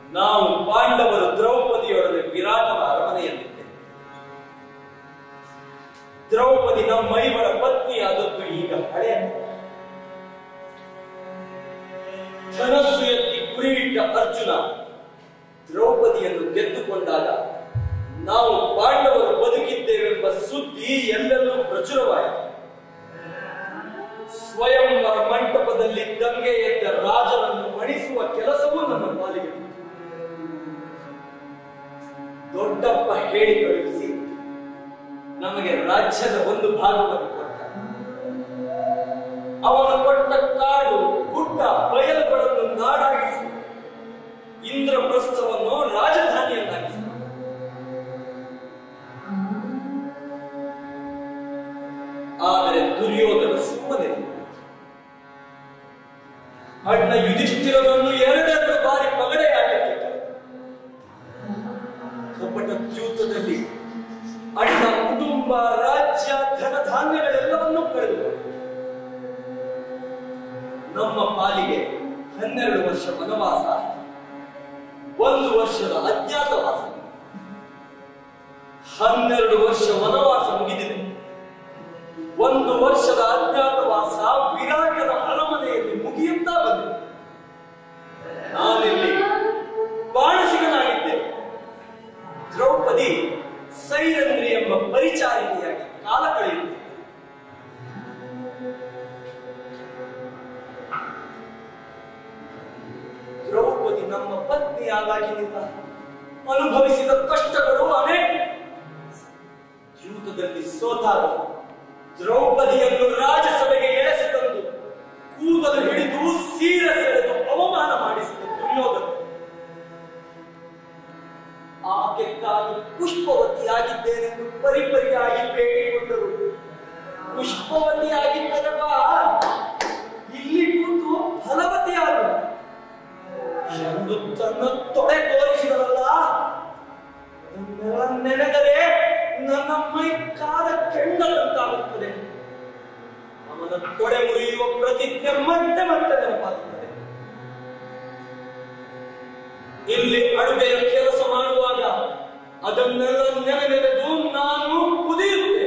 ನಾವು ಪಾಂಡವರು ದ್ರೌಪದಿಯೊಡನೆ ವಿರಾಟನ ಅರಮನೆಯಲ್ಲಿದ್ದೆ ದ್ರೌಪದಿ ನಮ್ಮೈವರ ಪತ್ನಿಯಾದದ್ದು ಈಗ ಹಳೆಯ ಧನಸ್ಸು ಎತ್ತಿ ಗುರಿಯಿಟ್ಟ ಅರ್ಜುನ ದ್ರೌಪದಿಯನ್ನು ಗೆದ್ದುಕೊಂಡಾಗ ನಾವು ಪಾಂಡವರು ಬದುಕಿದ್ದೇವೆಂಬ ಸುದ್ದಿ ಎಲ್ಲೆಲ್ಲೂ ಪ್ರಚುರವಾಯಿತು ಸ್ವಯಂವರ ಮಂಟಪದಲ್ಲಿ ದಂಗೆ ಎದ್ದ ರಾಜರನ್ನು ಮಣಿಸುವ ಕೆಲಸವೂ ನನ್ನ ಪಾಲಿಗೆ ಬಿತ್ತು. ದೊಡ್ಡಪ್ಪ ಹೇಳಿ ಕಳುಹಿಸಿ ನಮಗೆ ರಾಜ್ಯದ ಒಂದು ಭಾಗವನ್ನು ಕೊಟ್ಟ ಅವನು ಕೊಟ್ಟ ಕಾಡು ಗುಡ್ಡ ಬಯಲುಗಳನ್ನು ನಾಡಾಗಿಸಿ ಇಂದ್ರಪ್ರಸ್ಥವನ್ನು ರಾಜಧಾನಿಯನ್ನಾಗಿಸಿ ಆದರೆ ದುರ್ಯೋಧನ ಸುಮ್ಮನೆ ಅಣ್ಣ ಯುಧಿಷ್ಠಿರನನ್ನು ಎರಡೆರಡು ಬಾರಿ ಪಗಡೆಯಾಟಕ್ಕೆ ಕರೆದ. ಕಪಟ ದ್ಯೂತದಲ್ಲಿ ಅಣ್ಣ ಕುಟುಂಬ ರಾಜ್ಯ ಧನ ಧಾನ್ಯಗಳೆಲ್ಲವನ್ನೂ ಕಳೆದುಕೊಂಡ ನಮ್ಮ ಪಾಲಿಗೆ ಹನ್ನೆರಡು ವರ್ಷ ವನವಾಸ ಒಂದು ವರ್ಷದ ಅಜ್ಞಾತವಾಸ ಹನ್ನೆರಡು ವರ್ಷ ವನವಾಸ ಮುಗಿದಿದೆ ಒಂದು ವರ್ಷದ ಅಜ್ಞಾತವಾಸ ವಿರಾಟನ ಅರಮನೆಯಲ್ಲಿ ಮುಗಿಯುತ್ತಾ ಬಂದಿದೆ ನಾನಿಲ್ಲಿ ಬಾಣಸಿಗನಾಗಿದ್ದೆ ದ್ರೌಪದಿ ಸೈರಂದ್ರಿ ಎಂಬ ಪರಿಚಾರಿಕೆಯಾಗಿ ಕಾಲ ಕಳೆಯುತ್ತಿದ್ದೆ ದ್ರೌಪದಿ ನಮ್ಮ ಪತ್ನಿಯಾದಾಗಿನಿಂದ ಅನುಭವಿಸಿದ ಕಷ್ಟಗಳು ಅನೇಕ ದ್ಯೂತದಲ್ಲಿ ಸೋತಾಗ ದ್ರೌಪದಿಯನ್ನು ರಾಜಸಭೆಗೆ ಎಳೆಸಿ ತಂದು ಕೂದಲು ಹಿಡಿದು ಸೀರ ಸೆಳೆದು ಅವಮಾನ ಮಾಡಿಸಿದ ದುರ್ಯೋಧನ ಆಕೆ ತಾನು ಪುಷ್ಪವತಿಯಾಗಿದ್ದೇನೆಂದು ಪರಿಪರಿಯಾಗಿ ಬೇಡಿಕೊಂಡರು ಪುಷ್ಪವತಿಯಾಗಿದ್ದರೆ ಬಾ ಇಲ್ಲಿ ಕೂತು ಫಲವತಿಯಾಗು ಎಂದು ತನ್ನ ತೊಡೆ ತೋರಿಸಿದರಲ್ಲ ಅದನ್ನೆಲ್ಲ ನೆನೆದರೆ ನನ್ನ ಮೈ ಕಾದ ಕೆಂಡದಂತಾಗುತ್ತದೆ ಅವನ ತೊಡೆ ಮುರಿಯುವ ಪ್ರತಿಜ್ಞೆ ಮತ್ತೆ ಮತ್ತೆ ನೆನಪಾಗುತ್ತದೆ ಇಲ್ಲಿ ಅಡುಗೆಯ ಕೆಲಸ ಮಾಡುವಾಗ ಅದನ್ನೆಲ್ಲ ನೆನೆ ನೆನೆದು ನಾನು ಕುದಿಯುತ್ತೇನೆ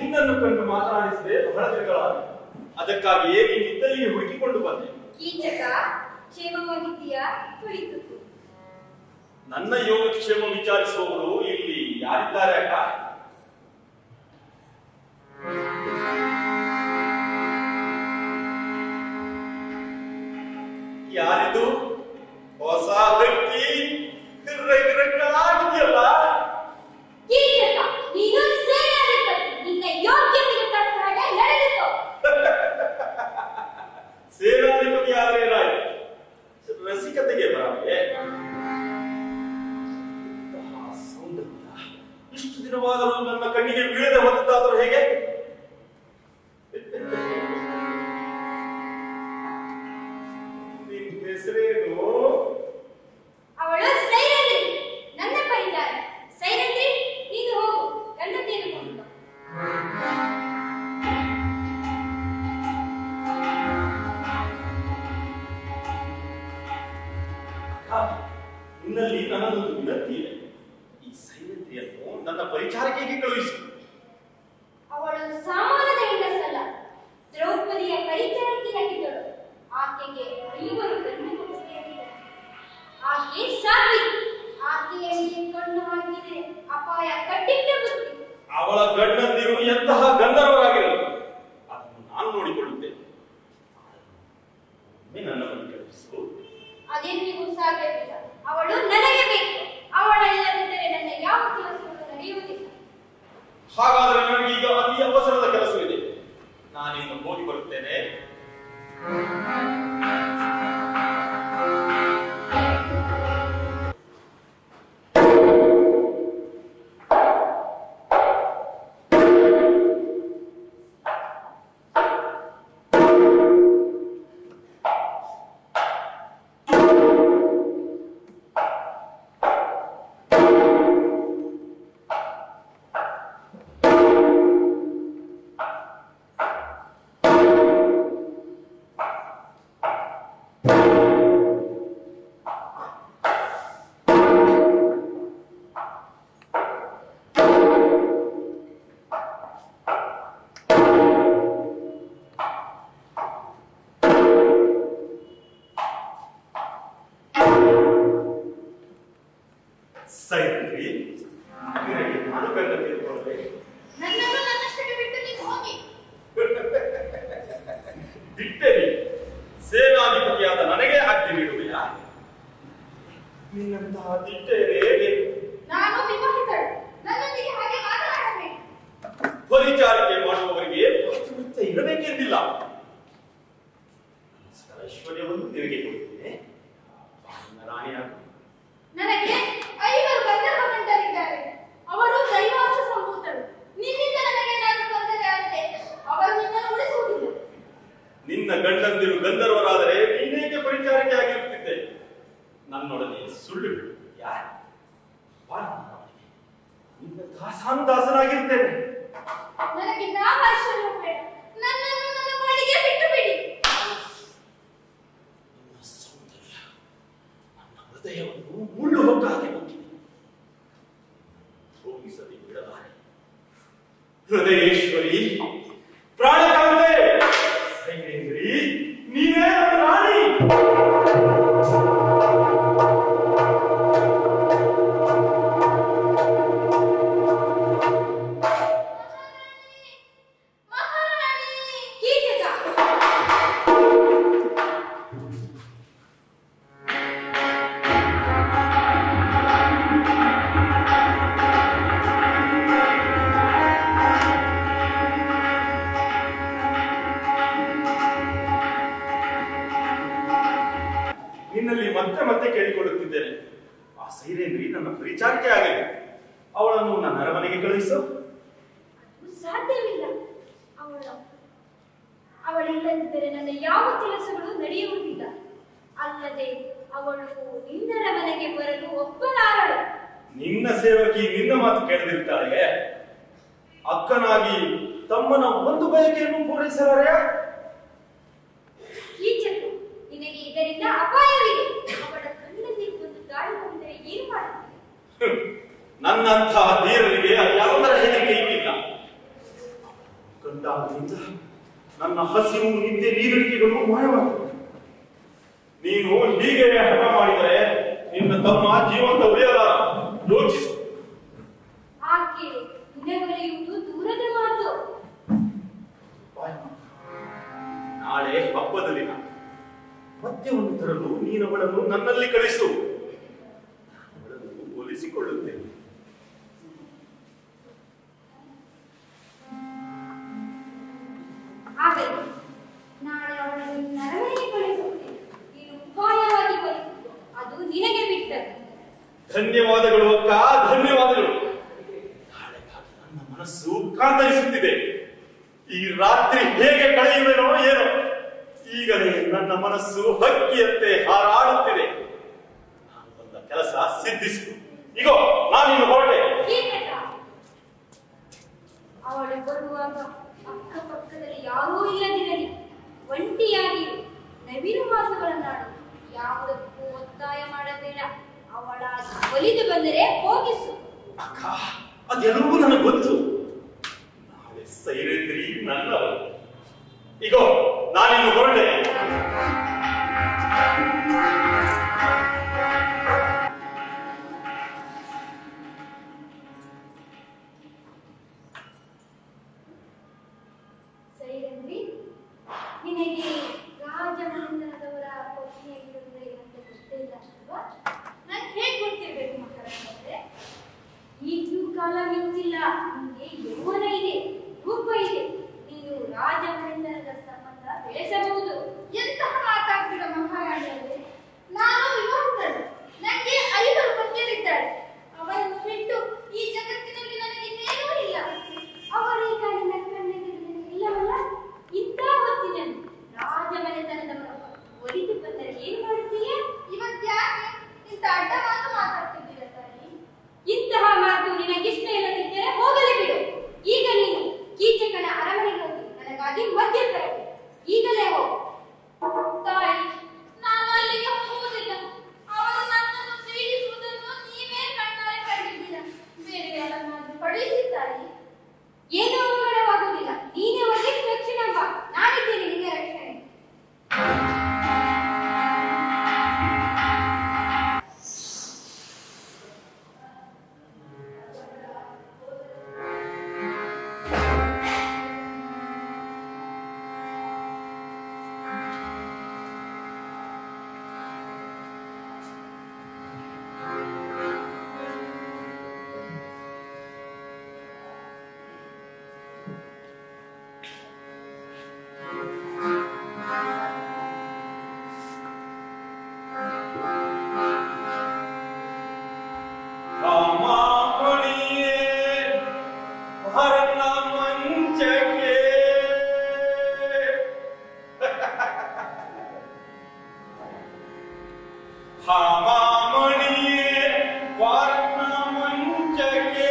ನಿನ್ನನ್ನು ಕಂಡು ಮಾತನಾಡಿಸಿದೆ ಬಹಳ ದಿನಗಳಾದ ಅದಕ್ಕಾಗಿಯೇ ನೀನಿದ್ದಲ್ಲಿಗೆ ಹುಡುಕಿಕೊಂಡು ಬಂದೆ ಕೀಚಕ ಕ್ಷೇಮವಾಗಿದ್ದೀಯಾ ಕುಳಿತು ನನ್ನ ಯೋಗಕ್ಷೇಮ ವಿಚಾರಿಸುವವರು ಇಲ್ಲಿ ಯಾರಿದ್ದಾರೆ ಅಕ್ಕ ಯಾರಿದು ಹೊಸ ವ್ಯಕ್ತಿ ಆಗಿದೆಯಲ್ಲ ಕೀಚಕ ನೀನು ಸೇನಾಧಿಪತಿ ನಿನ್ನ ಯೋಗ್ಯತೆಗೆ ತಕ್ಕ ಹಾಗೆ ನಡೆದುಕೋ ಸೇನಾಧಿಪತಿ ಆದ್ರೆ ಏನಾಯ್ತು ರಸಿಕತೆಗೆ ಬರವೇ ಇಂತಹ ಸೌಂದರ್ಯ ಇಷ್ಟು ದಿನವಾದರೂ ನನ್ನ ಕಣ್ಣಿಗೆ ಬೀಳದೆ ಹೊತ್ತಾದರೂ ಹೇಗೆ ನಿನ್ ಹೆಸರೇನು ಅವಳು ಸೈರಂದ್ರಿ ನನ್ನ ಪರಿದಾರ ಸೈರಂದ್ರಿ ನೀನು ಹೋಗು ಗಂಡತಿಯನ್ನು ಕೊಂಡು ಬಾ. ಅಕ್ಕ, ನಿನ್ನಲ್ಲಿ ನನ್ನದೊಂದು ವಿನಂತಿ ಇದೆ ಈ ಸೈನಿತ್ರಿಯನ್ನು ನನ್ನ ಪರಿಚಾರಕೆಗೆ ಕಳುಹಿಸು ಅವಳು ಸಾಮಾನ್ಯದ ಹೆಂಗಸಲ್ಲ ದ್ರೌಪದಿಯ ಪರಿಚಾರಕಿಯಾಗಿದ್ದಳು ಆಕೆಗೆ ಐವರು ಗಂಡು ಮಕ್ಕಳಿದ್ದಾರೆ. ಆಕೆ ಸಾವಿತ್ರಿ ಆಕೆಯಲ್ಲಿ ಕಣ್ಣು ಹಾಕಿದರೆ ಅಪಾಯ ಕಟ್ಟಿಟ್ಟ ಬುದ್ಧಿ ಅವಳ ಗಂಡಂದಿರು ಎಂತಹ ಗಂಧರ್ವರಾಗಿರಲು ಅದನ್ನು ನಾನು ನೋಡಿಕೊಳ್ಳುತ್ತೇನೆ ಒಮ್ಮೆ ನನ್ನ ಬಳಿ ಕಳುಹಿಸು ಅದೆಂದಿಗೂ ಸಾಧ್ಯವಿಲ್ಲ ಅವಳು ನನಗೆ ಬೇಕು ಅವಳಲ್ಲದಿದ್ದರೆ ನನ್ನ ಯಾವ ಕೆಲಸವೂ ನಡೆಯುವುದಿಲ್ಲ ಹಾಗಾದರೆ ನನಗೆ ಈಗ ಅತಿ ಅವಸರದ ಕೆಲಸವಿದೆ ನಾನಿನ್ನು ಹೋಗಿ ಬರುತ್ತೇನೆ ಸೈನಿಕ್ರಿ ನಿನಗೆ ನಾನು ಗಂಡ ತಿಳ್ಕೊಂಡೆ ನನ್ನನ್ನು ನನ್ನಷ್ಟಕ್ಕೆ ಬಿಟ್ಟು ನೀವು ಹೋಗಿ ಬಿಟ್ಟೆನಿ ಸೇನಾಧಿಪತಿಯಾದ ನನಗೆ ಆಜ್ಞೆ ನೀಡುವೆಯಾ ನಿನ್ನಂತಹ ದಿಟ್ಟೆಯರೇ ಬೇಕು ನಾನು ವಿವಾಹಿತಳು ನನ್ನೊಂದಿಗೆ ಹಾಗೆ ಮಾತನಾಡಬೇಕು ಪರಿಚಾರಿಕೆ ಮಾಡುವವರಿಗೆ ಪಾತಿವೃತ್ಯ ಇರಬೇಕೆಂದಿಲ್ಲ ನಮಸ್ಕಾರ ಐಶ್ವರ್ಯವನ್ನು ನಿನಗೆ ಕೊಡುತ್ತೇನೆ ನನ್ನ ರಾಣಿಯಾಗು ನನಗೆ ಐವರು ಗಂಧರ್ವ ಗಂಡರಿದ್ದಾರೆ ಅವರು ದೈವಾಂಶ ಸಂಭೂತರು ನಿನ್ನಿಂದ ನನಗೆ ನಾನು ತೊಂದರೆ ಆಗಿದೆ ಅವರು ನಿನ್ನನ್ನು ಉಳಿಸುವುದಿಲ್ಲ ನಿನ್ನ ಗಂಡಂದಿರು ಗಂಧರ್ವರಾದರೆ ನೀನೇಕೆ ಪರಿಚಾರಿಕೆ ಆಗಿರುತ್ತಿದ್ದೆ ನನ್ನೊಡನೆ ಸುಳ್ಳು ಹೇಳುತ್ತೀಯಾ ಬಾ ನನ್ನ ಮನೆಗೆ. ನಿನ್ನ ದಾಸಾನುದಾಸನಾಗಿರ್ತೇನೆ ನನಗೆ ಯಾವ ಐಶ್ವರ್ಯ ಬೇಡ ನನ್ನನ್ನು ನನ್ನ ಬಾಳಿಗೆ ಬಿಟ್ಟು ಬಿಡಿ ನಿನ್ನ ಸೌಂದರ್ಯ ನನ್ನ ಹೃದಯವನ್ನು ಮುಳ್ಳು ಹೊಕ್ಕಾಗೆ ಬಂದಿದೆ ಹೋಗಿಸದೆ ಬಿಡಲಾರೆ ಹೃದಯೇಶ್ವರಿ ಪ್ರಾಣಕಾಂತೆ ಸೈನೇಂದ್ರಿ ನೀನೇ ನನ್ನ ರಾಣಿ ಮಹಾರಾಣಿ ಕೀಚಕ ನಿನ್ನಲ್ಲಿ ಮತ್ತೆ ಮತ್ತೆ ಕೇಳಿಕೊಳ್ಳುತ್ತಿದ್ದೇನೆ ಆ ಸೈರೇಂದ್ರಿ ನನ್ನ ಪರಿಚಾರಿಕೆ ಆಗಲಿ ಅವಳನ್ನು ನನ್ನ ಅರಮನೆಗೆ ಕಳುಹಿಸು ಅದು ಸಾಧ್ಯವಿಲ್ಲ ಅವಳು ಅವಳಿಲ್ಲದಿದ್ದರೆ ನನ್ನ ಯಾವ ಕೆಲಸಗಳು ನಡೆಯುವುದಿಲ್ಲ ಅಲ್ಲದೆ ಅವಳು ನಿನ್ನರ ಮನೆಗೆ ಬರಲು ಒಪ್ಪಲಾರಳು ನಿನ್ನ ಸೇವಕಿ ನಿನ್ನ ಮಾತು ಕೇಳದಿರ್ತಾಳೆ ಅಕ್ಕನಾಗಿ ತಮ್ಮನ ಒಂದು ಬಯಕೆಯನ್ನು ಪೂರೈಸಲಾರೆಯ ಕೀಚಕು ನಿನಗೆ ಇದರಿಂದ ಅಪಾಯವಿದೆ ಅವಳ ಕಣ್ಣಿನಲ್ಲಿ ಒಂದು ದಾಳಿ ಮಾಡಿದರೆ ಏನು ಮಾಡುತ್ತೀಯ ನನ್ನಂತಹ ಧೀರರಿಗೆ ಯಾವುದರ ಹೆದರಿಕೆಯೂ ಇಲ್ಲ ಇದಾದ್ದರಿಂದ ನನ್ನ ಹಸಿವು ನಿದ್ದೆ ನೀರಿಳಿಕೆಗಳು ಮಾಯವಾದವು ನೀನು ಹೀಗೆ ಹಠ ಮಾಡಿದರೆ ನಿನ್ನ ತಮ್ಮ ಜೀವಂತ ಉಳಿಯಲ್ಲ ಯೋಚಿಸು ಆಕೆ ನಿನಗೊಲಿಯುವುದು ದೂರದ ಮಾತು ನಾಳೆ ಹಬ್ಬದ ದಿನ ಮದ್ಯವನ್ನು ತರಲು ನೀನವಳನ್ನು ನನ್ನಲ್ಲಿ ಕಳಿಸು ನಾನು ಅವಳನ್ನು ಒಲಿಸಿಕೊಳ್ಳುತ್ತೇನೆ ಆಗಲಿ ನಾಳೆ ಅವಳನ್ನು ನಿನ್ನ ಅರಮನೆಗೆ ಕಳಿಸುತ್ತೇನೆ ನೀನು ಉಪಾಯವಾಗಿ ಕಳಿಸು ಅದು ನಿನಗೆ ಬಿಟ್ಟದ್ದು ಧನ್ಯವಾದಗಳು ಅಕ್ಕ ಧನ್ಯವಾದಗಳು ನಾಳೆಗಾಗಿ ನನ್ನ ಮನಸ್ಸು ಕಾತರಿಸುತ್ತಿದೆ ಈ ರಾತ್ರಿ ಹೇಗೆ ಕಳೆಯುವೆನೋ ಏನೋ ಈಗಲೇ ನನ್ನ ಮನಸ್ಸು ಹಕ್ಕಿಯಂತೆ ಹಾರಾಡುತ್ತಿದೆ ನಾನು ಬಂದ ಕೆಲಸ ಸಿದ್ಧಿಸು ಇಗೋ ನಾನಿನ್ನು ಹೊರಟೆ ಹೀಗೆಲ್ಲ ಅವಳು ಬರುವಾಗ ಅಕ್ಕಪಕ್ಕದಲ್ಲಿ ಯಾರೂ ಇಲ್ಲದಿರಲಿ ಒಂಟಿಯಾಗಿ ನವೀನ ಮಾಸಗಳನ್ನಾಡು ಯಾವುದಕ್ಕೂ ಒತ್ತಾಯ ಮಾಡಬೇಡ ಅವಳ ಒಲಿದು ಬಂದರೆ ಹೋಗಿಸು ಅಕ್ಕ ಅದೆಲ್ಲವೂ ನನಗೆ ಗೊತ್ತು ನಾಳೆ ಸೈರೇಂದ್ರಿ ನನ್ನವರು ಇಗೋ ನಾನಿನ್ನು ಹೊರಟೆ ಸೈರಂದ್ರಿ ನಿನಗೆ ರಾಜಮನೆತನದವರ ಪತ್ನಿಯಾಗಿರುವುದೇ ಅಂತ ಗೊತ್ತೇ ಇಲ್ಲ ಅಲ್ವಾ ನಾನು ಹೇಗೆ ಗೊತ್ತಿರ್ಬೇಕು ಮಕ್ಕಳಂದ್ರೆ ಈಗಲೂ ಕಾಲ ಮಿಂಚಿಲ್ಲ ನಿಮಗೆ ಯೌವನ ಇದೆ ರೂಪ ಇದೆ ನೀನು ರಾಜಮನೆತನದ ಸಂಬಂಧ ಬೆಳೆಸಬಹುದು ಎಂತಹ ಮಾತಾಡ್ತೀರ ಮಹಾರಾಣಿಯವರೇ ನಾನು ವಿವಾಹಿತಳು ನನಗೆ ಐವರು ಪತ್ನಿಯರಿದ್ದಾರೆ ಅವರನ್ನು ಬಿಟ್ಟು ಈ ಜಗತ್ತಿನಲ್ಲಿ ನನಗೆ ಇನ್ನೇನೂ ಇಲ್ಲ ಅವರೀಗ ನಿನ್ನ ಕಣ್ಣಿಗೆ ಇಲ್ಲವಲ್ಲ ಇಂಥ ಹೊತ್ತಿನಲ್ಲಿ ರಾಜಮನೆತನದವರ ಒಲಿದು ಬಂದರೆ ಏನು ಮಾಡುತ್ತೀಯ ಇವತ್ತ್ಯಾಕೆ ಇಂಥ ಅಡ್ಡ ಮಾತು ಮಾತಾಡ್ತಿದ್ದೀರ ತಾಯಿ ಇಂತಹ ಮಾತು ನಿನಗಿಷ್ಟ ಇಲ್ಲದಿದ್ದರೆ ಹೋಗಲಿ ಬಿಡು ಈಗ ನೀನು ಕೀಚಕನ ಅರಮನೆಗೆ ಹೋಗಿ ನನಗಾಗಿ ಮದ್ಯ ತರಬೇಕು ಈಗಲೇ ಹೋಗು ತಾಯಿ ನಾನು ಅಲ್ಲಿಗೆ ಹೋಗುವುದಿಲ್ಲ ಅವರು ನನ್ನನ್ನು ಪೀಡಿಸುವುದನ್ನು ನೀವೇ ಕಣ್ಣಾರೆ ಕಂಡಿದ್ದೀರ ಬೇರೆ ಯಾರನ್ನಾದ್ರೂ ಕಳುಹಿಸಿದ್ದಾರೆ ಏನೂ ಅವಘಡವಾಗುವುದಿಲ್ಲ ನೀನೇ ಹೋಗಿ ರಕ್ಷಣೆ ಬಾ ನಾನಿದ್ದೇನೆ ನಿನ್ನ ರಕ್ಷಣೆ ರಾಮಾಪಣಿಯೇ ಹರಣ ಮಂಚಕ್ಕೆ ಹಾಮಾಮಣಿಯೇ ವಾರಣ ಮಂಚಕ್ಕೆ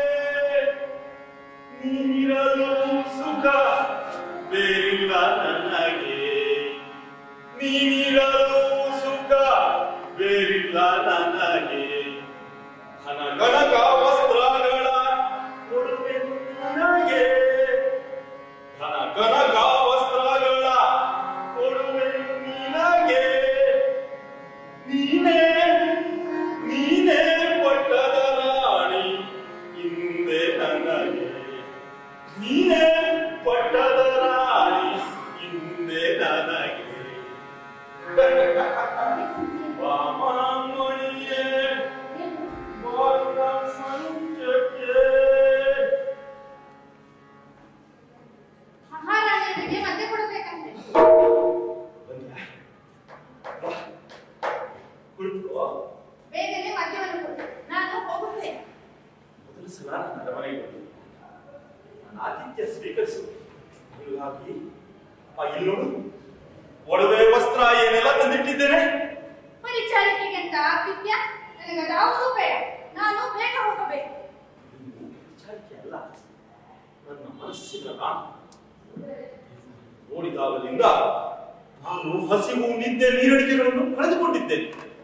ನೀರಲು ಸುಖ ಬೇರಿಲ್ಲ ನನಗೆ ನೀರಲು ಸುಖ ಬೇರಿಲ್ಲ ನನಗೆ ಘನಘನಕ ವಸ್ತ್ರಗಳ ಕೊಡುವೆ ನನಗೆ ಘನ ಘನಕ ವಸ್ತ್ರಗಳ ಕೊಡುವೆ ನಿನಗೆ ನೀನೇ ನೀನೇ ಪಟ್ಟದ ರಾಣಿ ಹಿಂದೆ ನನಗೆ ನೀನೇ ಪಟ್ಟದ ರಾಣಿ ಹಿಂದೆ ನನಗೆ ವಾಮಮಣಿಯೇ ಮಹಾರಾಣಿಯರಿಗೆ ಮದ್ಯ ಕೊಡಬೇಕಂತೆ ಬೇಗನೆ ಮದ್ಯವನ್ನು ಕೊಡು ನಾನು ಹೋಗುತ್ತೇನೆ ಮೊದಲ ಸಲ ನನ್ನ ಅರಮನೆಗೆ ಬಂದು ನನ್ನ ಆತಿಥ್ಯ ಸ್ವೀಕರಿಸು ಹೀಗಾಗಿ ಆ ಇಲ್ಲೋಡು ಒಡವೆ ವಸ್ತ್ರ ಏನೆಲ್ಲ ತಂದಿಟ್ಟಿದ್ದೇನೆ ಪರಿಚಾರಿಕೆಗೆ ಅಂತ ಆತಿಥ್ಯ ನನಗೆ ಅದಾವುದೂ ಬೇಡ ನಾನು ಬೇಗ ಹೋಗಬೇಕು ಇದು ವಿಚಾರಕ್ಕೆ ಅಲ್ಲ ನನ್ನ ಮನಸ್ಸಿನ ನಾನು ನೋಡಿದಾಗಲಿಂದ ನಾನು ಹಸಿವು ನಿದ್ದೆ ನೀರಡಿಕೆಗಳನ್ನು ಕಳೆದುಕೊಂಡಿದ್ದೇನೆ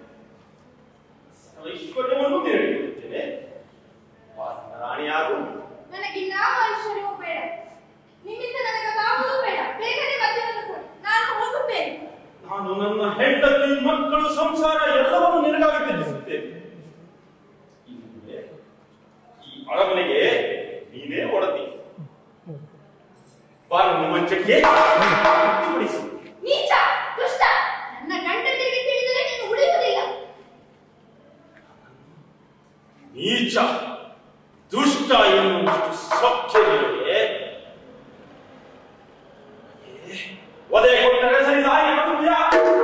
ಐಶ್ವರ್ಯವನ್ನು ನೀಡಿಕೊಳ್ಳುತ್ತೇನೆ ರಾಣಿಯಾರು ನನಗಿನ್ನ ಐಶ್ವರ್ಯವೂ ಬೇಡ ನಿಮ್ಮಿಂದ ಅಂದ್ರೆ ಈ ಅರಮನೆಗೆ ನೀನೇ ಒಡತಿ ಬಾ ನನ್ನ ಮಂಚಕ್ಕೆ ಕುಡಿಸು. ನೀಚ ದುಷ್ಟ ನನ್ನ ಗಂಡನಿಗೆ ತಿಳಿದರೆ ನೀನು ಉಳಿಯುವುದಿಲ್ಲ ನೀಚ ದುಷ್ಟ ಎನ್ನುವಷ್ಟು ಸಖ್ಯ ನಿನಗೆ ಏ, ಒದೆ ಕೊಟ್ಟರೆ ಸರಿ ಸಾಯಿ ಬರುವುದ್ಯಾ?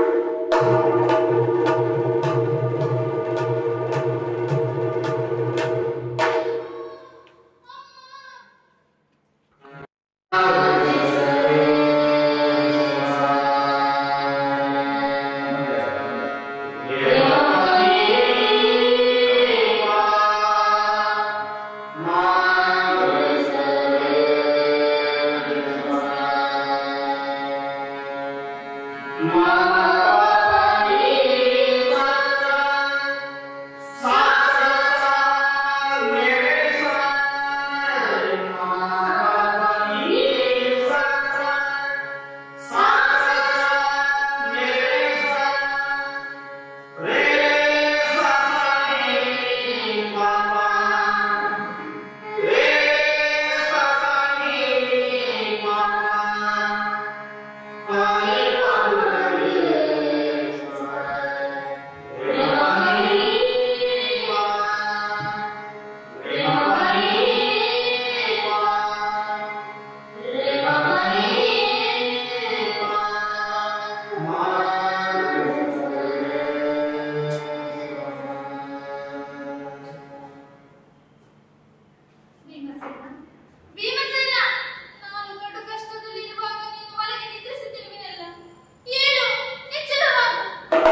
ಭೀಮಸೇನ ಭೀಮಸೇನ ನಾನು ದೊಡ್ಡ ಕಷ್ಟದಲ್ಲಿ ಇರುವಾಗ ನೀನು ಮಲಗಿ ನಿದ್ರಿಸುತ್ತಿರುವೆಯಲ್ಲ ಏನು ಎಚ್ಚರವಾಗು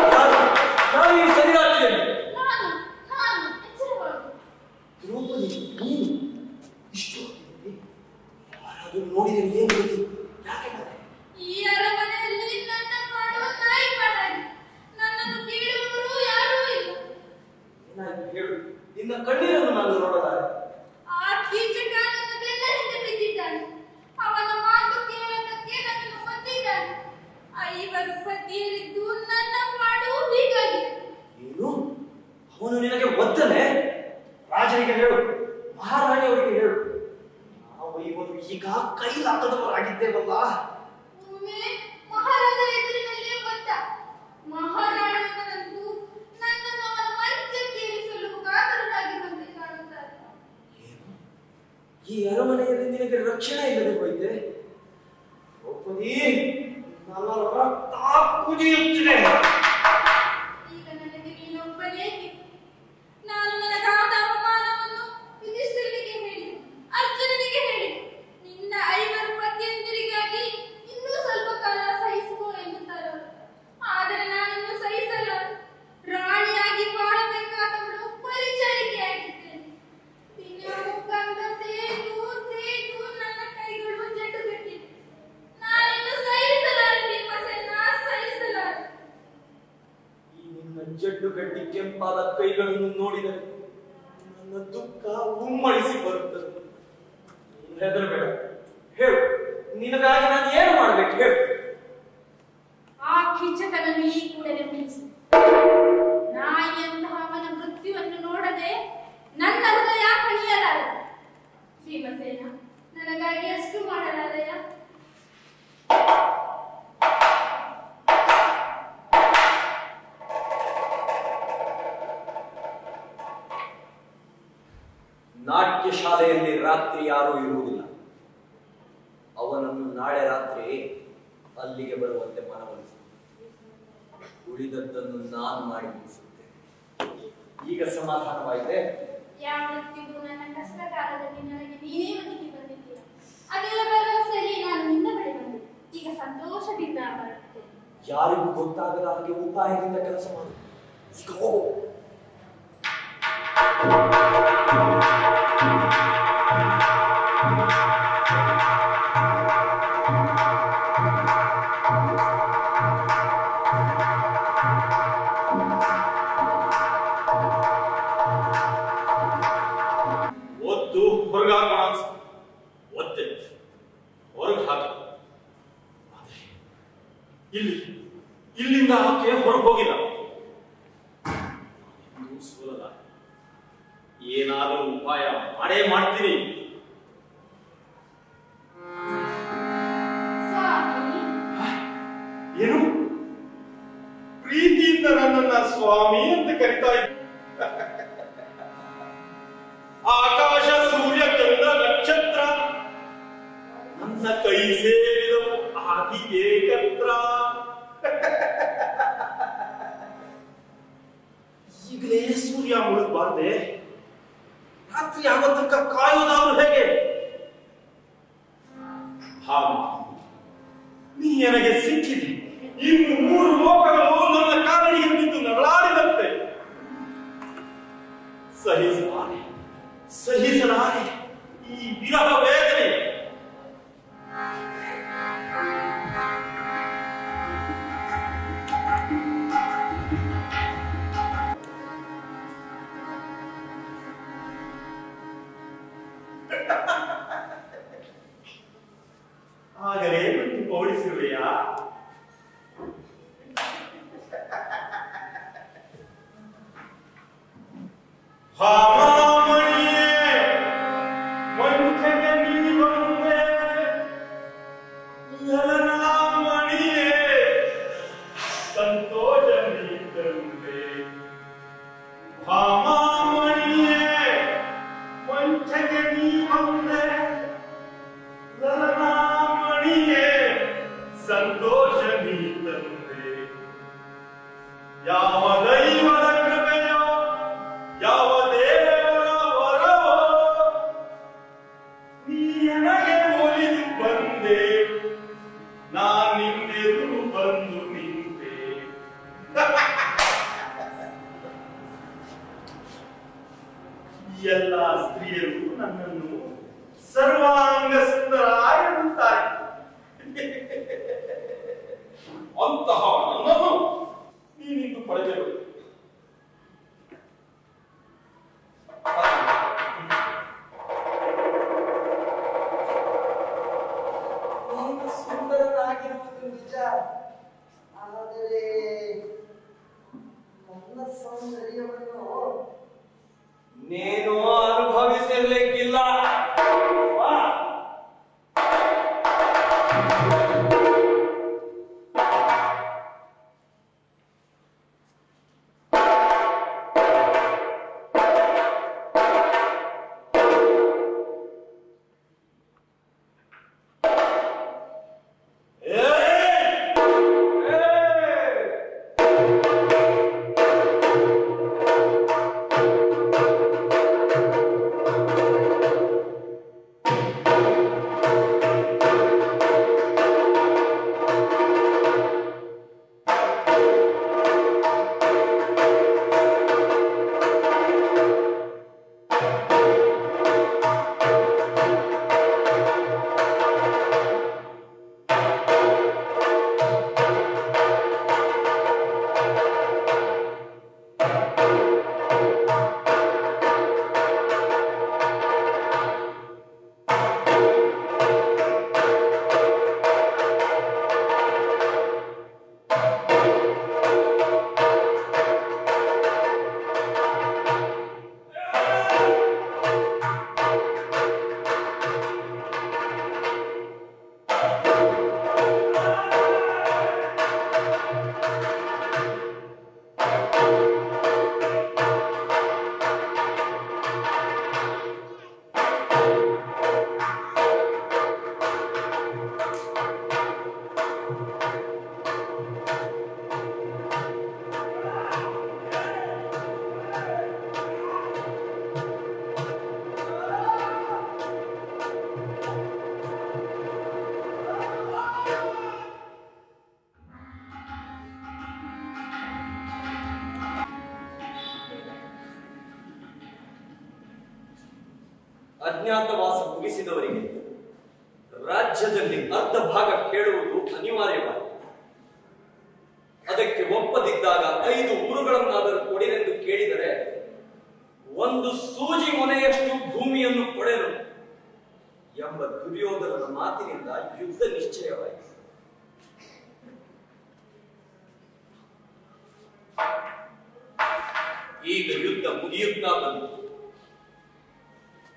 ನಾನು ಈ ಸರಿಯಾಗ್ತೇನೆ ನಾನು ನಾನು ಎಚ್ಚರವಾಗು ದ್ರೌಪದಿ ನೀನು ಇಷ್ಟು ಹೊತ್ತಿನಲ್ಲಿ ಯಾರಾದ್ರೂ ನೋಡಿದರೆ ಏನು ಗತಿ ಯಾಕೆ ಮಾರೆ? ಈ ಅರಮನೆಯಲ್ಲಿ ನನ್ನ ಮಾಡುವ ನಾಯಿ ಪಾಡಾಗಿ ನನ್ನನ್ನು ಕೇಳುವವರು ಯಾರೂ ಇಲ್ಲ ಏನಾಯ್ತು ಹೇಳು ನಿನ್ನ ಕಣ್ಣೀರನ್ನು ನಾನು ನೋಡಲಾರೆ ಆ ಕೀಚಕ ನನ್ನ ಬೆನ್ನ ಹಿಂದೆ ಬಿದ್ದಿದ್ದಾನೆ ಅವನ ಮಾತು ಕೇಳೋದಕ್ಕೆ ನನ್ನನ್ನು ಒದ್ದಿದ್ದಾನೆ ಐವರು ಪತಿಯರಿದ್ದು ನನ್ನ ಮಾಡು ಹೀಗಾಗಿದೆ ಏನು ಅವನು ನಿನಗೆ ಒದ್ದನೆ ರಾಜನಿಗೆ ಹೇಳು ಮಹಾರಾಣಿಯವರಿಗೆ ಹೇಳು ನಾವು ಇವರು ಈಗ ಕೈಲಾಗದವರಾಗಿದ್ದೇವಲ್ಲ ಒಮ್ಮೆ ಮಹಾರಾಜ ಎದುರಿನಲ್ಲೇ ಬಂದ ಮಹಾರಾಣನಂತೂ ನನ್ನನ್ನು ಅವನ ಮಂಚಕ್ಕೆ ಇರಿಸಲು ಕಾತರನಾಗಿರುವಂತೆ ಕಾಣುತ್ತಾರೆ ಏನು ಈ ಅರಮನೆಯಲ್ಲಿ ನಿನಗೆ ರಕ್ಷಣೆ ಇಲ್ಲದೆ ಹೋಯಿತೆ ದ್ರೌಪದಿ ನನ್ನ ರಕ್ತ ಕುದಿಯುತ್ತಿದೆ ಈಗ ನನಗೆ ನೀನೊಬ್ಬನೇ ದಿಕ್ಕು. ನಾನು ನನಗಾದ ಅವಮಾನವನ್ನು ಯುಧಿಷ್ಠಿರನಿಗೆ ಹೇಳಿದೆ ಅರ್ಜುನನಿಗೆ ಹೇಳಿದೆ ನಿನ್ನ ಐವರು ಪತ್ಯಂತರಿಗಾಗಿ ಇನ್ನೂ ಸ್ವಲ್ಪ ಕಾಲ ಸಹಿಸಿಕೋ ಎನ್ನುತ್ತಾರೆ ಅವರು. ಆದರೆ ನಾನಿನ್ನು ಸಹಿಸಲ್ಲ ರಾಣಿಯಾಗಿ ಬಾಳಬೇಕಾದವಳು ಪರಿಚಾರಿಕೆಯಾಗಿದ್ದೇನೆ ದಿನವೂ ಗಂಧ ತೇದು ತೇದು ನನ್ನ ಕೈಗಳು ಜಡ್ಡುಗಟ್ಟಿವೆ ನಾನಿನ್ನು ಸಹಿಸಲಾರೆ ಭೀಮಸೇನ ಸಹಿಸಲಾರೆ ಈ ನಿನ್ನ ಜಡ್ಡು ಗಡ್ಡಿ ಕೆಂಪಾದ ಕೈಗಳನ್ನು ನೋಡಿದರೆ ನನ್ನ ದುಃಖ ಉಮ್ಮಳಿಸಿ ಬರುತ್ತದೆ ನೀನು ಹೆದರಬೇಡ ಹೇಳು ನಿನಗಾಗಿ ನಾನು ಏನು ಮಾಡ್ಬೇಕು ಹೇಳು ಆ ಕಿಚ್ಚಕನನ್ನು ಈ ಕೂಡಲೇ ಮುಗಿಸು ನಾಯಿಯಂತಹ ಅವನ ಮೃತ್ಯುವನ್ನು ನೋಡದೆ ನನ್ನ ಹೃದಯ ಕಣಿಯಲಾರೆ ಭೀಮಸೇನ ನನಗಾಗಿ ಅಷ್ಟು ಮಾಡಲಾರೆಯ ನಾಟ್ಯ ಶಾಲೆಯಲ್ಲಿ ರಾತ್ರಿ ಯಾರೂ ಇರುವುದಿಲ್ಲ ಅವನನ್ನು ನಾಳೆ ರಾತ್ರಿ ಅಲ್ಲಿಗೆ ಬರುವಂತೆ ಮನವೊಲಿಸಿ ಉಳಿದದ್ದನ್ನು ನಾನು ಮಾಡಿ ಮುಗಿಸುತ್ತೇನೆ ಈಗ ಸಮಾಧಾನವಾಯಿತೆ ಯಾವ ಮೃತ್ಯುಗೂ ನನ್ನ ಕಷ್ಟ ಕಾಲದಲ್ಲಿ ನನಗೆ ನೀನೇ ಒದಗಿ ಬಂದಿದ್ದೀಯ ಅದೆಲ್ಲ ಭರವಸೆಯಲ್ಲಿ ನಾನು ನಿನ್ನ ಬಳಿ ಬಂದೆ ಈಗ ಸಂತೋಷದಿಂದ ಬರುತ್ತೇನೆ ಯಾರಿಗೂ ಗೊತ್ತಾಗದ ಹಾಗೆ ಉಪಾಯದಿಂದ ಕೆಲಸ ಮಾಡು ಈಗ ಹೋಗು ಒದ್ದು ಹೊರಗಾಕೋಣ ಅನ್ಸ ಒದ್ದೆ ಹೊರಗೆ ಹಾಕ ಆದ್ರೆ ಇಲ್ಲಿ ಇಲ್ಲಿಂದ ಆಕೆ ಹೊರಗೆ ಹೋಗಿಲ್ಲ ನಾನಿನ್ನೂ ಸೋಲಲ್ಲ ಏನಾದರೂ ಉಪಾಯ ಮಾಡೇ ಮಾಡ್ತೀನಿ ಸ್ವಾಮಿ ಏನು ಪ್ರೀತಿಯಿಂದ ನನ್ನನ್ನ ಸ್ವಾಮಿ ಅಂತ ಕರಿತಾ ಇದ್ದ ಆಕಾಶ ಸೂರ್ಯ ಚಂದ್ರ ನಕ್ಷತ್ರ ನನ್ನ ಕೈ ಸೇರಿದವು ಆದಿ ಏಕತ್ರ ಈಗಲೇ ಸೂರ್ಯ ಮುಳುಗಬಾರ್ದೆ ರಾತ್ರಿ ಆಗೋ ತನಕ ಕಾಯೋದಾದ್ರೂ ಹೇಗೆ ಹಾಗೆ ನೀ ನನಗೆ ಸಿಕ್ಕಿದೆ ಇನ್ನು ಮೂರು ಲೋಕಗಳು ನನ್ನ ಕಾಲಡಿಗೆ ಬಿದ್ದು ನರಳಾಡಿದಂತೆ ಸಹಿಸಲಾರೆ ಸಹಿಸಲಾರೆ ಈ ವಿರಹ ವೇದನೆ ಆಗಲೇ ಬಿಟ್ಟು ಪೌಡಿಸಿರುವೆಯಾ ಹಾಮಾಮಣಿಯೇ ಮಂಥಗೆ ನೀ ಬಂದೆ ಲಲನಾಮಣಿಯೇ ಸಂತೋಷ ನೀ ತಂದೆ ಹಾಮಾಮಣಿಯೇ ಮಂಥಗೆ ನೀ ಬಂದೆ ಲಲನಾಮಣಿಯೇ ಸಂತೋಷ ನೀ ತಂದೆ ಯಾವ ದೈವದ ಕೃಪೆಯೋ ಯಾವ ದೇವರ ವರವೋ ನೀ ನನಗೆ ಒಲಿದು ಬಂದೆ ನಾ ನಿನ್ನೆದುರು ಬಂದು ನಿಂತೆ ಎಲ್ಲ ಸ್ತ್ರೀಯರು ನನ್ನನ್ನು ಸರ್ವಾಂಗ ಸುಂದರ ಎನ್ನುತ್ತಾರೆ ಅಂತಹ ನನ್ನನ್ನು ನೀನಿಂದು ಪಡೆದರು ನೀನು ಸುಂದರನಾಗಿರುವುದು ನಿಜ ಆದರೆ ನನ್ನ ಸೌಂದರ್ಯವನ್ನು ನೀನು ಅನುಭವಿಸಿರ್ಲಿಕ್ಕಿಲ್ಲ ವಾ. ಅಜ್ಞಾತವಾಸ ಮುಗಿಸಿದವರಿಗೆ ರಾಜ್ಯದಲ್ಲಿ ಅರ್ಧ ಭಾಗ ಕೇಳುವುದು ಅನಿವಾರ್ಯವಾಗಿದೆ ಅದಕ್ಕೆ ಒಪ್ಪದಿದ್ದಾಗ ಐದು ಊರುಗಳನ್ನಾದರೂ ಕೊಡಿರೆಂದು ಕೇಳಿದರೆ ಒಂದು ಸೂಜಿ ಮೊನೆಯಷ್ಟು ಭೂಮಿಯನ್ನು ಕೊಡೆನು ಎಂಬ ದುರ್ಯೋಧನನ ಮಾತಿನಿಂದ ಯುದ್ಧ ನಿಶ್ಚಯವಾಯಿತು ಈಗ ಯುದ್ಧ ಮುಗಿಯುತ್ತಾ ಬಂತು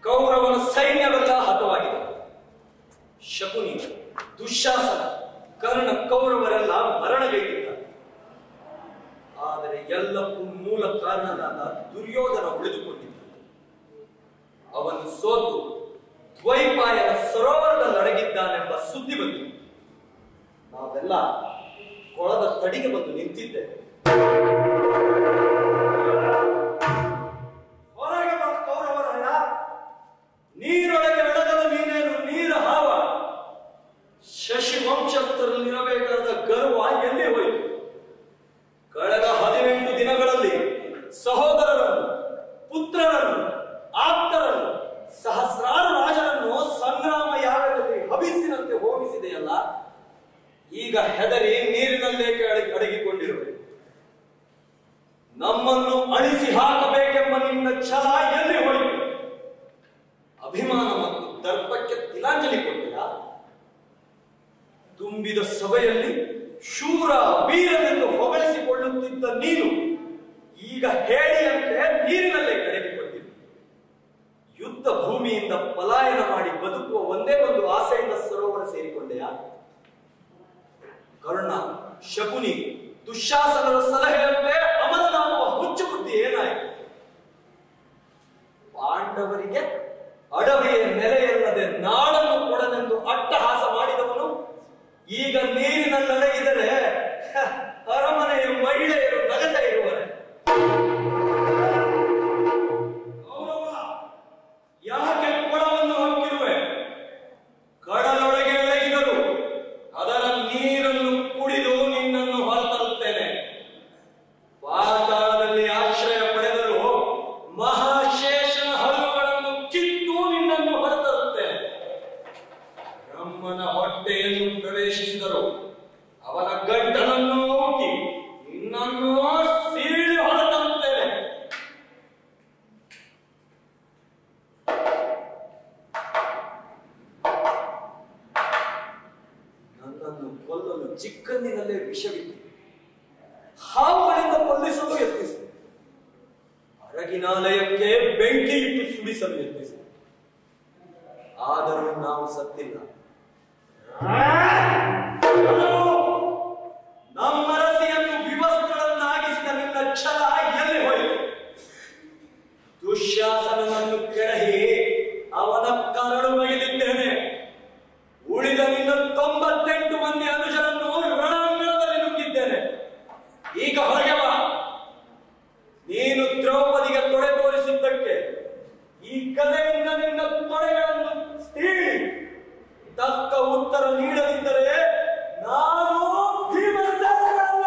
ಕೌರವನ ಸೈನ್ಯವೆಲ್ಲ ಹತವಾಗಿದೆ ಶಕುನಿ ದುಶ್ಯಾಸನ ಕರ್ಣ ಕೌರವರೆಲ್ಲ ಮರಣಗೈದಿದ್ದಾರೆ ಆದರೆ ಎಲ್ಲಕ್ಕೂ ಮೂಲ ಕಾರಣನಾದ ದುರ್ಯೋಧನ ಉಳಿದುಕೊಂಡಿದ್ದ ಅವನು ಸೋತು ದ್ವೈಪಾಯನ ಸರೋವರದಲ್ಲಿ ಅಡಗಿದ್ದಾನೆಂಬ ಸುದ್ದಿ ಬಂತು ನಾವೆಲ್ಲ ಕೊಳದ ತಡಿಗೆ ಬಂದು ನಿಂತಿದ್ದೆ ಹೊರಗೆ ಬಾ ಕೌರವರಾಯ ನೀರೊಳಗೆ ಅಡಗದ ನೀನೇನು ನೀರ ಹಾವ ಶಶಿ ವಂಶಸ್ಥರಲ್ಲಿರಬೇಕಾದ ಗರ್ವ ಎಲ್ಲಿ ಹೋಯಿತು ಕಳೆದ ಹದಿನೆಂಟು ದಿನಗಳಲ್ಲಿ ಸಹೋದರರನ್ನು ಪುತ್ರರನ್ನು ಆಪ್ತರನ್ನು ಸಹಸ್ರಾರು ರಾಜರನ್ನು ಸಂಗ್ರಾಮ ಯಾಗದಲ್ಲಿ ಹಬಿಸಿನಂತೆ ಹೋಮಿಸಿದೆಯಲ್ಲ ಈಗ ಹೆದರಿ ನೀರಿನಲ್ಲೇಕೆ ಅಡಗಿ ಅಡಗಿಕೊಂಡಿರುವೆ ನಮ್ಮನ್ನು ಅಳಿಸಿ ಹಾಕಬೇಕೆಂಬ ನಿನ್ನ ಛಲ ಎಲ್ಲಿ ಹೋಯಿತು ಅಭಿಮಾನ ಮತ್ತು ದರ್ಪಕ್ಕೆ ತಿಲಾಂಜಲಿ ಕೊಟ್ಟಿಲ್ಲ ತುಂಬಿದ ಸಭೆಯಲ್ಲಿ ಶೂರ ವೀರನೆಂದು ಹೊಗಳಿಸಿಕೊಳ್ಳುತ್ತಿದ್ದ ನೀನು ಈಗ ಹೇಳಿಯಂತೆ ನೀರಿನಲ್ಲೇ ಕರಗಿಕೊಂಡಿದ್ದೆ ಯುದ್ಧ ಭೂಮಿಯಿಂದ ಪಲಾಯನ ಮಾಡಿ ಬದುಕುವ ಒಂದೇ ಒಂದು ಆಸೆಯಿಂದ ಸರೋವರ ಸೇರಿಕೊಂಡೆಯಾ ಕರ್ಣ ಶಕುನಿ ದುಶ್ಯಾಸನರ ಸಲಹೆಯಂತೆ ಅಮರನಾಗುವ ಹುಚ್ಚು ಬುದ್ಧಿ ಏನಾಯಿತು ಪಾಂಡವರಿಗೆ ಅಡವಿಯ ನೆಲೆಯಲ್ಲದೆ ನಾಡನ್ನು ಕೊಡನೆಂದು ಅಟ್ಟಹಾಸ ಮಾಡಿದವನು ಈಗ ನೀರಿನಲ್ಲಡಗಿದರೆ ಹ, ಅರಮನೆಯ ಮಹಿಳೆಯರು ನಗತ ಇರುವರೆ ಕೌರವ, ಯಾಕೆ ಕೊಳವನ್ನು ಹೊಕ್ಕಿರುವೆ ಕಡಲೊಳಗೆ ಅಡಗಿದರು ಅದರ ನೀರನ್ನು ಕುಡಿದು ನಿನ್ನನ್ನು ಹೊರತರುತ್ತೇನೆ ಪಾತಾಳದಲ್ಲಿ ಆಶ್ರಯ ಪಡೆದರು ಮಹಾಶೇಷನ ಹಲ್ಲುಗಳನ್ನು ಕಿತ್ತು ನಿನ್ನನ್ನು ಹೊರತರುತ್ತೇನೆ ಬ್ರಹ್ಮನ ಹೊಟ್ಟೆಯನ್ನು ಪ್ರವೇಶಿಸಿದರು ಅವನ ಗಂಟನನ್ನು ಊಕಿ ನಿನ್ನನ್ನು ಸೀಳಿ ಹೊರತರುತ್ತೇನೆ ನನ್ನನ್ನು ಕೊಲ್ಲಲು ಚಿಕ್ಕಂದಿನಲ್ಲೇ ವಿಷವಿತ್ತು ಹಾವುಗಳಿಂದ ಕೊಲ್ಲಿಸಲು ಯತ್ನಿಸಿದೆ ಅರಗಿನಾಲಯಕ್ಕೆ ಬೆಂಕಿ ಇಟ್ಟು ಸುಡಿಸಲು ಯತ್ನಿಸಿದೆ ಆದರೂ ನಾವು ಸತ್ತಿಲ್ಲ ನಮ್ಮ ರಸಿಯನ್ನು ವಿವಸ್ತ್ರಗಳನ್ನಾಗಿಸಿದ ನಿನ್ನ ಛಲ ಎಲ್ಲಿ ಹೋಯಿತು ದುಶ್ಯಾಸನನನ್ನು ಕೆಳಹಿ ಅವನ ಕರಳು ಬೈದಿದ್ದೇನೆ ಉಳಿದ ನಿನ್ನ ತೊಂಬತ್ತೆಂಟು ಮಂದಿ ಅನುಜರನ್ನು ರಣಾಂಗಣದಲ್ಲಿ ನುಗ್ಗಿದ್ದೇನೆ ಈಗ ಹೊರಗೆ ಬಾ ನೀನು ದ್ರೌಪದಿಗೆ ತೊಡೆ ತೋರಿಸಿದ್ದಕ್ಕೆ ಈ ಕಲೆಯಿಂದ ನಿನ್ನ ತೊಡೆಗಳನ್ನು ಸೀಳಿ ತಕ್ಕ ಉತ್ತರ ನೀಡದಿದ್ದರೆ ನಾನು ಭೀಮಸೇನನಲ್ಲ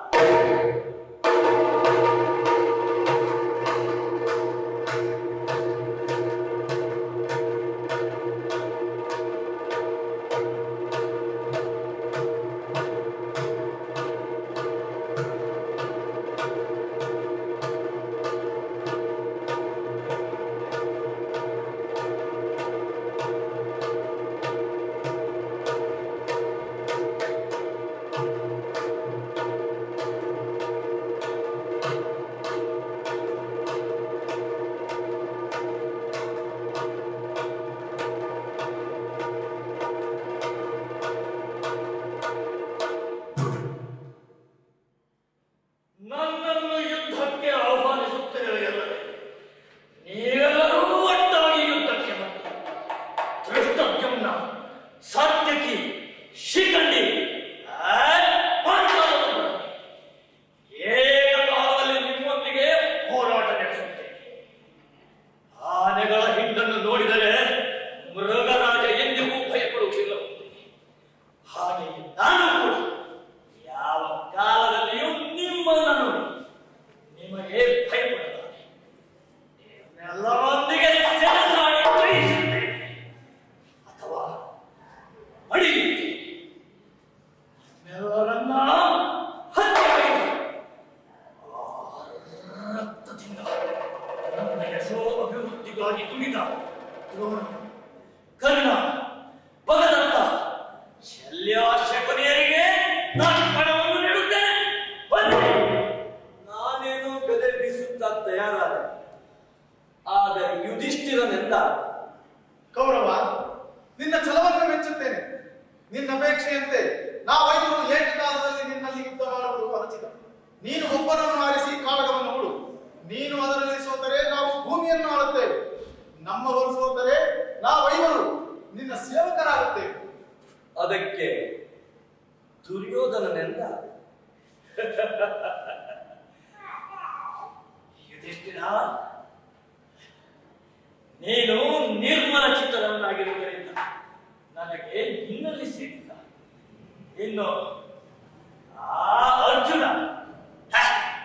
ನನ್ನನ್ನು ಯುದ್ಧಕ್ಕೆ ಆಹ್ವಾನಿಸುತ್ತಿರುವೆಯಲ್ಲವೇ ನೀವೆಲ್ಲರೂ ಒಟ್ಟಾಗಿ ಯುದ್ಧಕ್ಕೆ ಬಂದು ದೃಷ್ಟದ್ಯುಮ್ನ ಸಾತ್ಯಕಿ ಶಿಖಂಡಿ ಆ, ಪಾಂಚಾಲರು ಏಕಕಾಲದಲ್ಲಿ ನಿಮ್ಮೊಂದಿಗೆ ಹೋರಾಟ ನಡೆಸುತ್ತೇನೆ ಆನೆಗಳ ಹಿಂಡನ್ನು ನೋಡಿದರೆ ಮೃಗರಾಜ ಎಂದಿಗೂ ಭಯಪಡುವುದಿಲ್ಲ ಹಾಗೆ ನಾನು ಕೂಡ ಯಾವ ಕಾಲದಲ್ಲಿಯೂ ನಿಮ್ಮನ್ನು ನೋಡಿ ನಿಮಗೆ ಭಯಪಡಲಾರೆ ಎಲ್ಲರೊಂದಿಗೆ ಸೆಣಸಾಡಿ ಜಯಿಸುತ್ತೇನೆ ಅಥವಾ ಅಡಿಯುತ್ತೇನೆ ಎಲ್ಲರನ್ನ ಹತ್ಯೆ ಮಾಡಿ ಆ ರಕ್ತದಿಂದ ನನ್ನ ಯಶೋ ಅಭಿವೃದ್ಧಿಗಾಗಿ ದುಡಿದ ದ್ರೋಣ ಕರ್ಣ ಭಗದತ್ತ ಶಲ್ಯ ಶಕುನಿಯರಿಗೆ ನಾನು ಪಣವನ್ನು ನೀಡುತ್ತೇನೆ ಬನ್ನಿ ನಾನೇನೋ ಗದೆ ಬೀಸುತ್ತಾ ತಯಾರಾದೆ ಆದರೆ ಯುಧಿಷ್ಠಿರನೆಂದ ಎಂದ ಕೌರವ ನಿನ್ನ ಛಲವನ್ನು ಮೆಚ್ಚುತ್ತೇನೆ ನಿನ್ನ ಅಪೇಕ್ಷೆಯಂತೆ ನಾವೈವರು ಏಕಕಾಲದಲ್ಲಿ ನಿನ್ನಲ್ಲಿ ಯುದ್ಧ ಮಾಡುವುದು ಅನುಚಿತ ನೀನು ಒಬ್ಬರನ್ನು ಆರಿಸಿ ಕಾಳಗವನ್ನು ಹೂಡು ನೀನು ಅದರಲ್ಲಿ ಸೋತರೆ ನಾವು ಭೂಮಿಯನ್ನು ಆಳುತ್ತೇವೆ ನಮ್ಮವರು ಸೋತರೆ ನಾವೈವರು ನಿನ್ನ ಸೇವಕರಾಗುತ್ತೇವೆ ಅದಕ್ಕೆ ದುರ್ಯೋಧನನೆಂದ ಯುಧಿಷ್ಠಿರ ನೀನು ನಿರ್ಮಲ ಚಿತ್ತರನ್ನಾಗಿರುವುದರಿಂದ ನನಗೆ ನಿನ್ನಲ್ಲಿ ಸೇರಿಲ್ಲ ಇನ್ನು ಆ ಅರ್ಜುನ ಹ!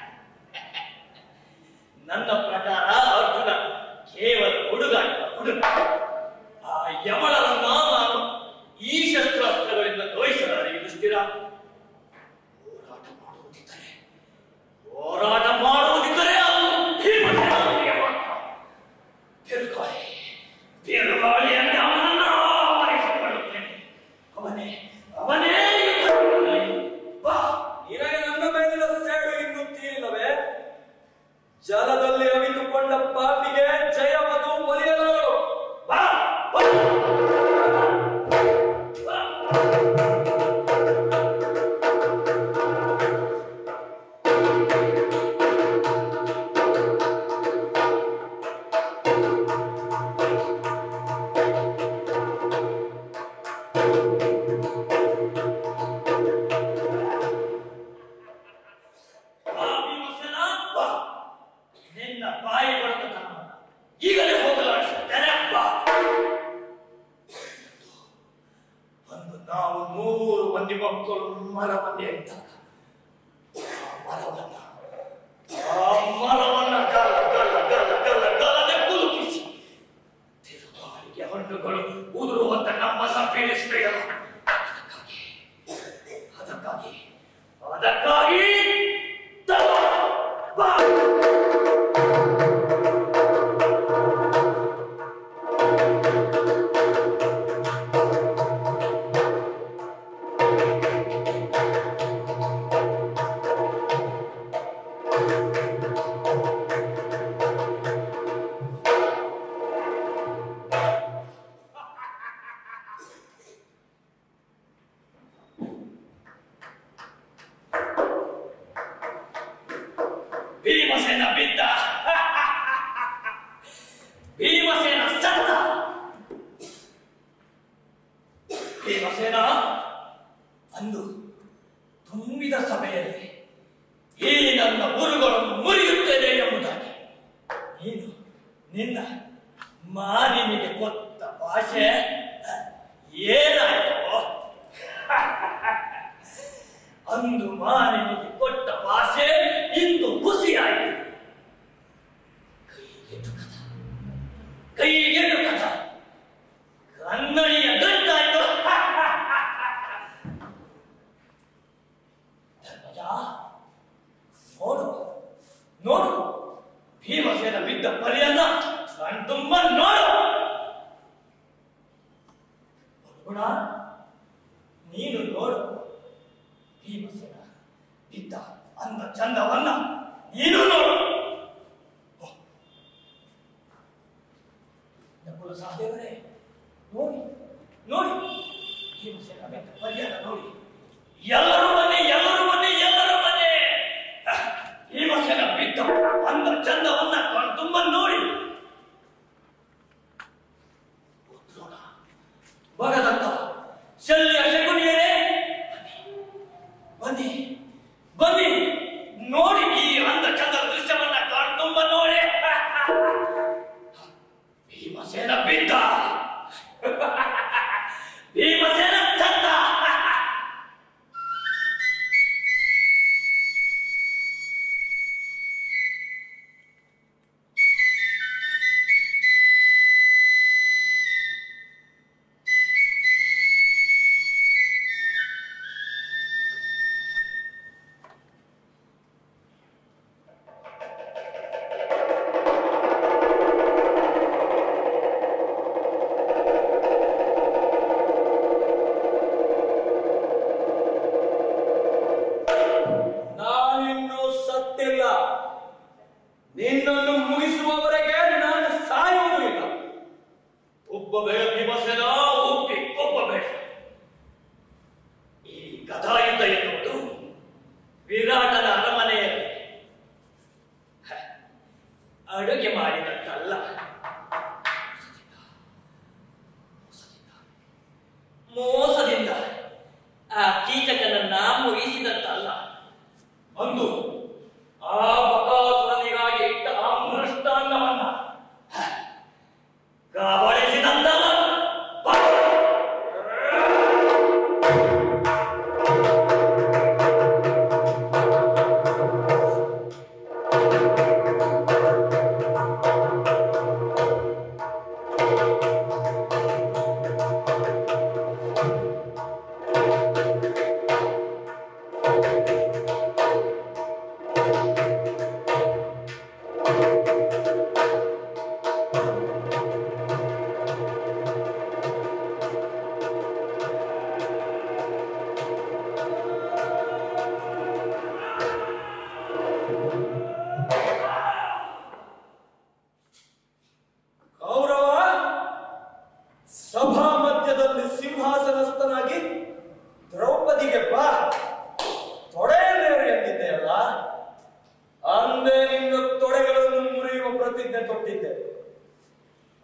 ನನ್ನ ಪ್ರಕಾರ ಅರ್ಜುನ ಕೇವಲ ಹುಡುಗಾಟ ಹುಡುಗ ಆ ಯಮಳರನ್ನ ನಾನು ಈ ಶಸ್ತ್ರಾಸ್ತ್ರಗಳಿಂದ ನೋಯಿಸಲಾರೆ ಯುಧಿಷ್ಠಿರ ಹೋರಾಟ ಮಾಡುವುದಿದ್ದರೆ ಹೋರಾಟ ಮಾಡುವುದಿದ್ದರೆ ಅದು ಭೀಮಸೇನನಿಗೆ ಮಾತ್ರ. ಬಿರುಗಾಳಿ ಬಿರುಗಾಳಿಯಂತೆ ಅವನನ್ನ ಆವರಿಸಿಕೊಳ್ಳುತ್ತೇನೆ ಅವನೇ ಅವನೇ ಯುದ್ಧದಲ್ಲಿ. ಬಾ ನಿನಗೆ ನನ್ನ ಮೇಲಿನ ಸೇಡು ಇನ್ನು ತೀರಿಲ್ಲವೇ ಜಲದಲ್ಲಿ ಅವಿತುಕೊಂಡ ಪಾಪಿಗೆ ಜಯವದು ಒಲಿಯಲಾರು ಬಾ ಬಾ ಬಾ ಬಾ ಭೀಮಸೇನ, ಬಾ. ನಿನ್ನ ಬಾಯಿ ಬರ್ತದನ್ನ ಈಗಲೇ ಹೋಗಲಾಡಿಸುತ್ತೇನೆ ಬಾ ಅಂದು ನಾವು ಮೂರು ಮಂದಿ ಮಕ್ಕಳು ಮರವನ್ನೇ ಇದ್ದಾಗ ಆ ಮರವನ್ನ ಆ ಮರವನ್ನ ಗಲ್ಲ ಗಲ್ಲ ಗಲ್ಲ ಗಲ್ಲ ಗಲ್ಲನೆ ಕುಲುಕಿಸಿ ತಿರುಗಾಳಿಗೆ ಹಣ್ಣುಗಳು ಉದುರುವಂತ ನಮ್ಮನ್ನ ಬೀಳಿಸಿದೆಯಲ್ಲ ಅದಕ್ಕಾಗಿ ಅದಕ್ಕಾಗಿ ಅದಕ್ಕಾಗಿ ತಗೋ, ಬಾ ಭೀಮಸೇನ ಬಿದ್ದ ಭೀಮಸೇನ ಸತ್ತ ಭೀಮಸೇನ ಅಂದು ತುಂಬಿದ ಸಭೆಯಲ್ಲಿ ಈ ನನ್ನ ಊರುಗಳನ್ನು ಮುರಿಯುತ್ತೇನೆ ಎಂಬುದಾಗಿ ನೀನು ನಿನ್ನ ಮಾನಿನಿಗೆ ಕೊಟ್ಟ ಭಾಷೆ ಏನಾಯ್ತು ಅಂದು ಮಾನಿನಿಗೆ ಕೊಟ್ಟ ಭಾಷೆ ಇಂದು ಹುಸಿಯಾಯಿತು ಕೈಗೆಟುಕದ ಕೈಗೆಟುಕದ ಕನ್ನಡಿಯ ಗಂಟಾಯ್ತು ಧರ್ಮಜ ನೋಡು ನೋಡು ಭೀಮಸೇನ ಬಿದ್ದ ಪರಿಯನ್ನ ಕಣ್ತುಂಬ ನೋಡು ಗುಣ ನೀನು ನೋಡು ಭೀಮಸೇನ ಬಿದ್ದ ಅಂದ ಚಂದವನ್ನ ನೀನು ನೋಡು ನಕುಲ ಸಹದೇವರೇ ನೋಡಿ ನೋಡಿ ಭೀಮಸೇನ ಬಿದ್ದ ಪರಿಯನ್ನ ನೋಡಿ ಎಲ್ಲರೂ ಬನ್ನಿ ಎಲ್ಲರೂ ಬನ್ನಿ ಎಲ್ಲರೂ ಬನ್ನಿ ಅಹ್, ಭೀಮಸೇನ ಬಿದ್ದ ಅಂದ ಚಂದವನ್ನ ಕಣ್ತುಂಬ ನೋಡಿ ದ್ರೋಣ ಭಗದತ್ತ ಶಲ್ಯ ಶಕುನಿಯರೇ ಬನ್ನಿ ಬನ್ನಿ ನೋಡಿ ಈ ಅಂದ ಚಂದ ದೃಶ್ಯವನ್ನ ಕಣ್ತುಂಬ ನೋಡಿ ಭೀಮಸೇನ ಬಿದ್ದ ಭೀಮಸೇನ ಸತ್ತ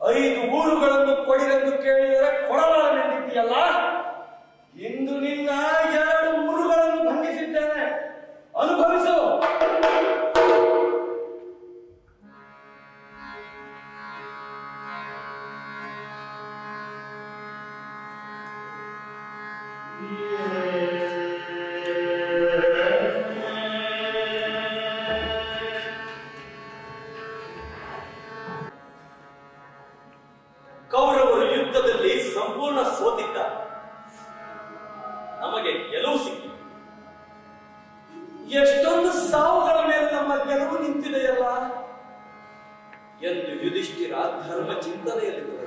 ಐದು ಊರುಗಳನ್ನು ಕೊಡಿರೆಂದು ಕೇಳಿದರೆ ಕೊಡಲಾರನೆಂದಿದ್ದೀಯಲ್ಲ ಇಂದು ನಿನ್ನ ಎರಡು ಊರುಗಳನ್ನು ಭಂಗಿಸಿದ್ದೇನೆ ಅನುಭವಿಸು ಕೌರವರು ಯುದ್ಧದಲ್ಲಿ ಸಂಪೂರ್ಣ ಸೋತಿದ್ದ ನಮಗೆ ಗೆಲುವು ಸಿಕ್ಕಿತು ಎಷ್ಟೊಂದು ಸಾವುಗಳ ಮೇಲೆ ನಮ್ಮ ಗೆಲುವು ನಿಂತಿದೆಯಲ್ಲ ಎಂದು ಯುಧಿಷ್ಠಿರ ಧರ್ಮ ಚಿಂತನೆಯಲ್ಲಿ ತೊಡಗಿದ.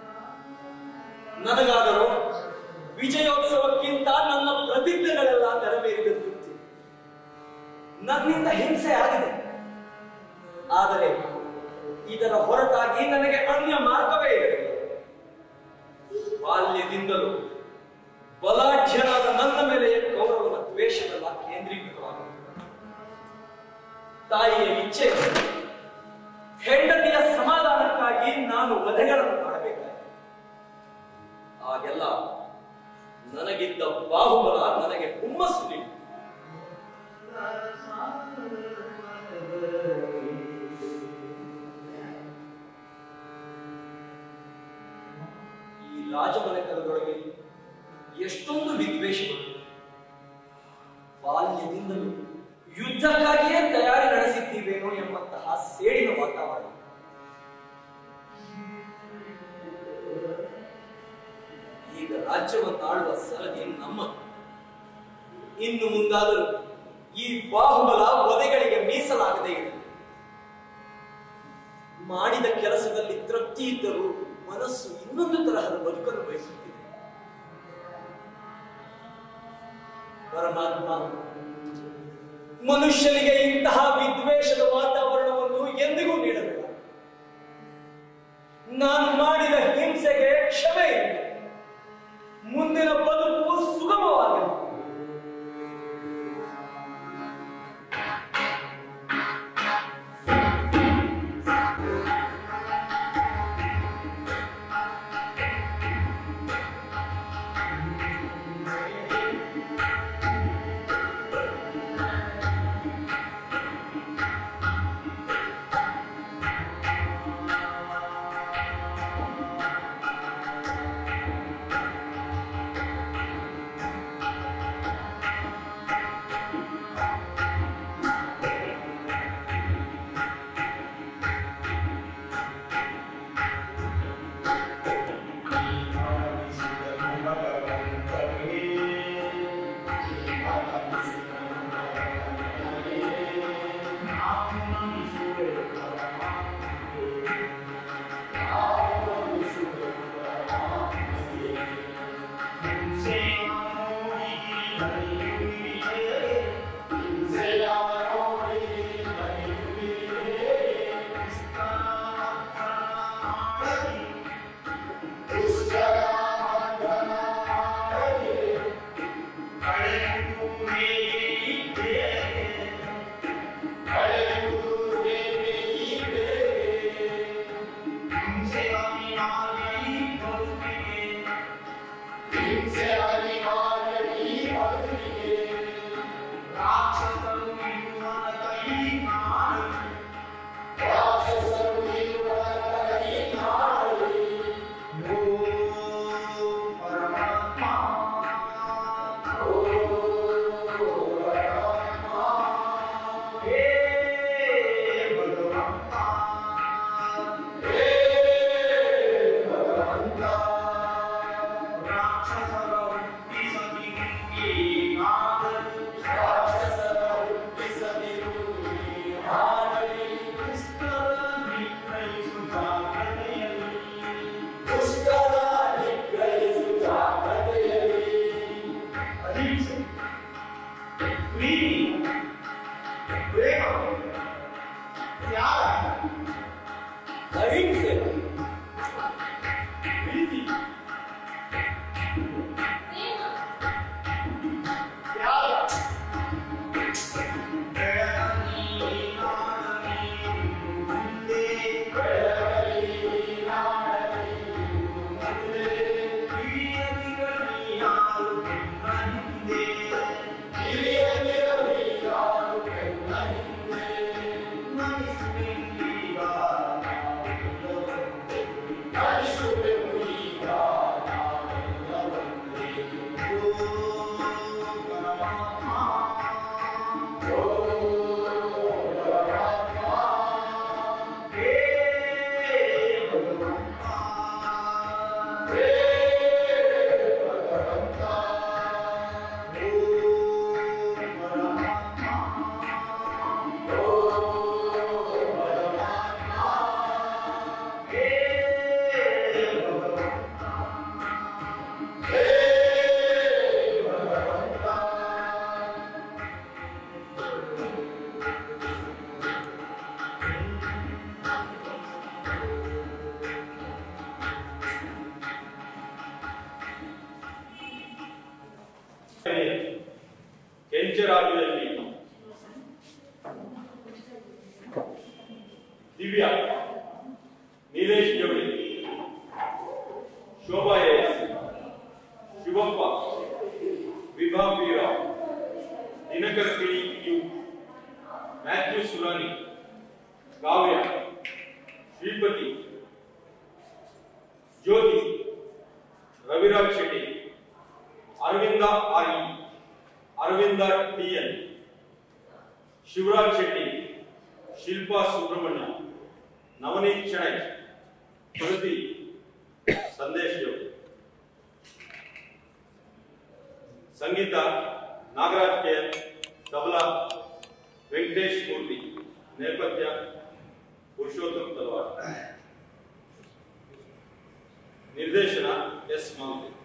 ನನಗಾದರೂ ವಿಜಯೋತ್ಸವಕ್ಕಿಂತ ನನ್ನ ಪ್ರತಿಜ್ಞೆಗಳೆಲ್ಲ ನೆರವೇರಿದ ತೃಪ್ತಿ ನನ್ನಿಂದ ಹಿಂಸೆ ಆಗಿದೆ ಆದರೆ ಇದರ ಹೊರತಾಗಿ ನನಗೆ ಅನ್ಯ ಮಾರ್ಗವೇ ಇದೆ ಬಾಲ್ಯದಿಂದಲೂ ಬಲಾಢ್ಯನಾದ ನನ್ನ ಮೇಲೆ ಕೌರವನ ದ್ವೇಷವೆಲ್ಲ ಕೇಂದ್ರೀಕೃತವಾಗಿದೆ ತಾಯಿಯ ಇಚ್ಛೆ ಹೆಂಡತಿಯ ಸಮಾಧಾನಕ್ಕಾಗಿ ನಾನು ವಧೆಗಳನ್ನು ಮಾಡಬೇಕಾಗಿದೆ ಆಗೆಲ್ಲ ನನಗಿದ್ದ ಬಾಹುಬಲ ನನಗೆ ಹುಮ್ಮಸ್ಸು ನೀಡಿತು ಈ ರಾಜಮನೆತನದೊಳಗೆ ಎಷ್ಟೊಂದು ವಿದ್ವೇಷಗಳು ಬಾಲ್ಯದಿಂದಲೂ ಯುದ್ಧಕ್ಕಾಗಿಯೇ ತಯಾರಿ ನಡೆಸಿದ್ದೀವೇನೋ ಎಂಬಂತಹ ಸೇಡಿನ ವಾತಾವರಣ ಈಗ ರಾಜ್ಯವನ್ನಾಳುವ ಸರದಿ ನಮ್ಮ ಇನ್ನು ಮುಂದಾದರೂ ಈ ಬಾಹುಬಲ ವಧೆಗಳಿಗೆ ಮೀಸಲಾಗದೇ ಇದೆ ಮಾಡಿದ ಕೆಲಸದಲ್ಲಿ ತೃಪ್ತಿ ಇದ್ದರೂ ಮನಸ್ಸು ಇನ್ನೊಂದು ತರಹದ ಬದುಕನ್ನು ಬಯಸುತ್ತಿದೆ ಪರಮಾತ್ಮ ಮನುಷ್ಯನಿಗೆ ಇಂತಹ ವಿದ್ವೇಷದ ವಾತಾವರಣವನ್ನು ಎಂದಿಗೂ ನೀಡಬೇಡ ನಾನು ಮಾಡಿದ ಹಿಂಸೆಗೆ ಕ್ಷಮೆ ಇರಲಿ. ಮುಂದಿನ ಬದುಕು ಸುಗಮವಾಗಲಿ ಆ ಕೆಂಚರಾಜುದಲ್ಲಿ Divya Nilesh Javali Shobha S Shivappa Vibha Beerav Dinakar Kini U Matthew Surani Kavya Shripati Jyothi Raviraj Shetty Aravinda R E Aravinda T N Shivaraj Shetty Shilpa Subrahmanya Navaneeth Shenoy Pragathi Sandesh Jogi ಸಂಗೀತ ನಾಗರಾಜ್ ಕೆ ತಬಲಾ ವೆಂಕಟೇಶ್ ಮೂರ್ತಿ ನೇಪಥ್ಯ ಪುರುಷೋತ್ತಮ್ ತಲವಾರ್ ನಿರ್ದೇಶನ ಎಸ್ ಮಾಂತಿ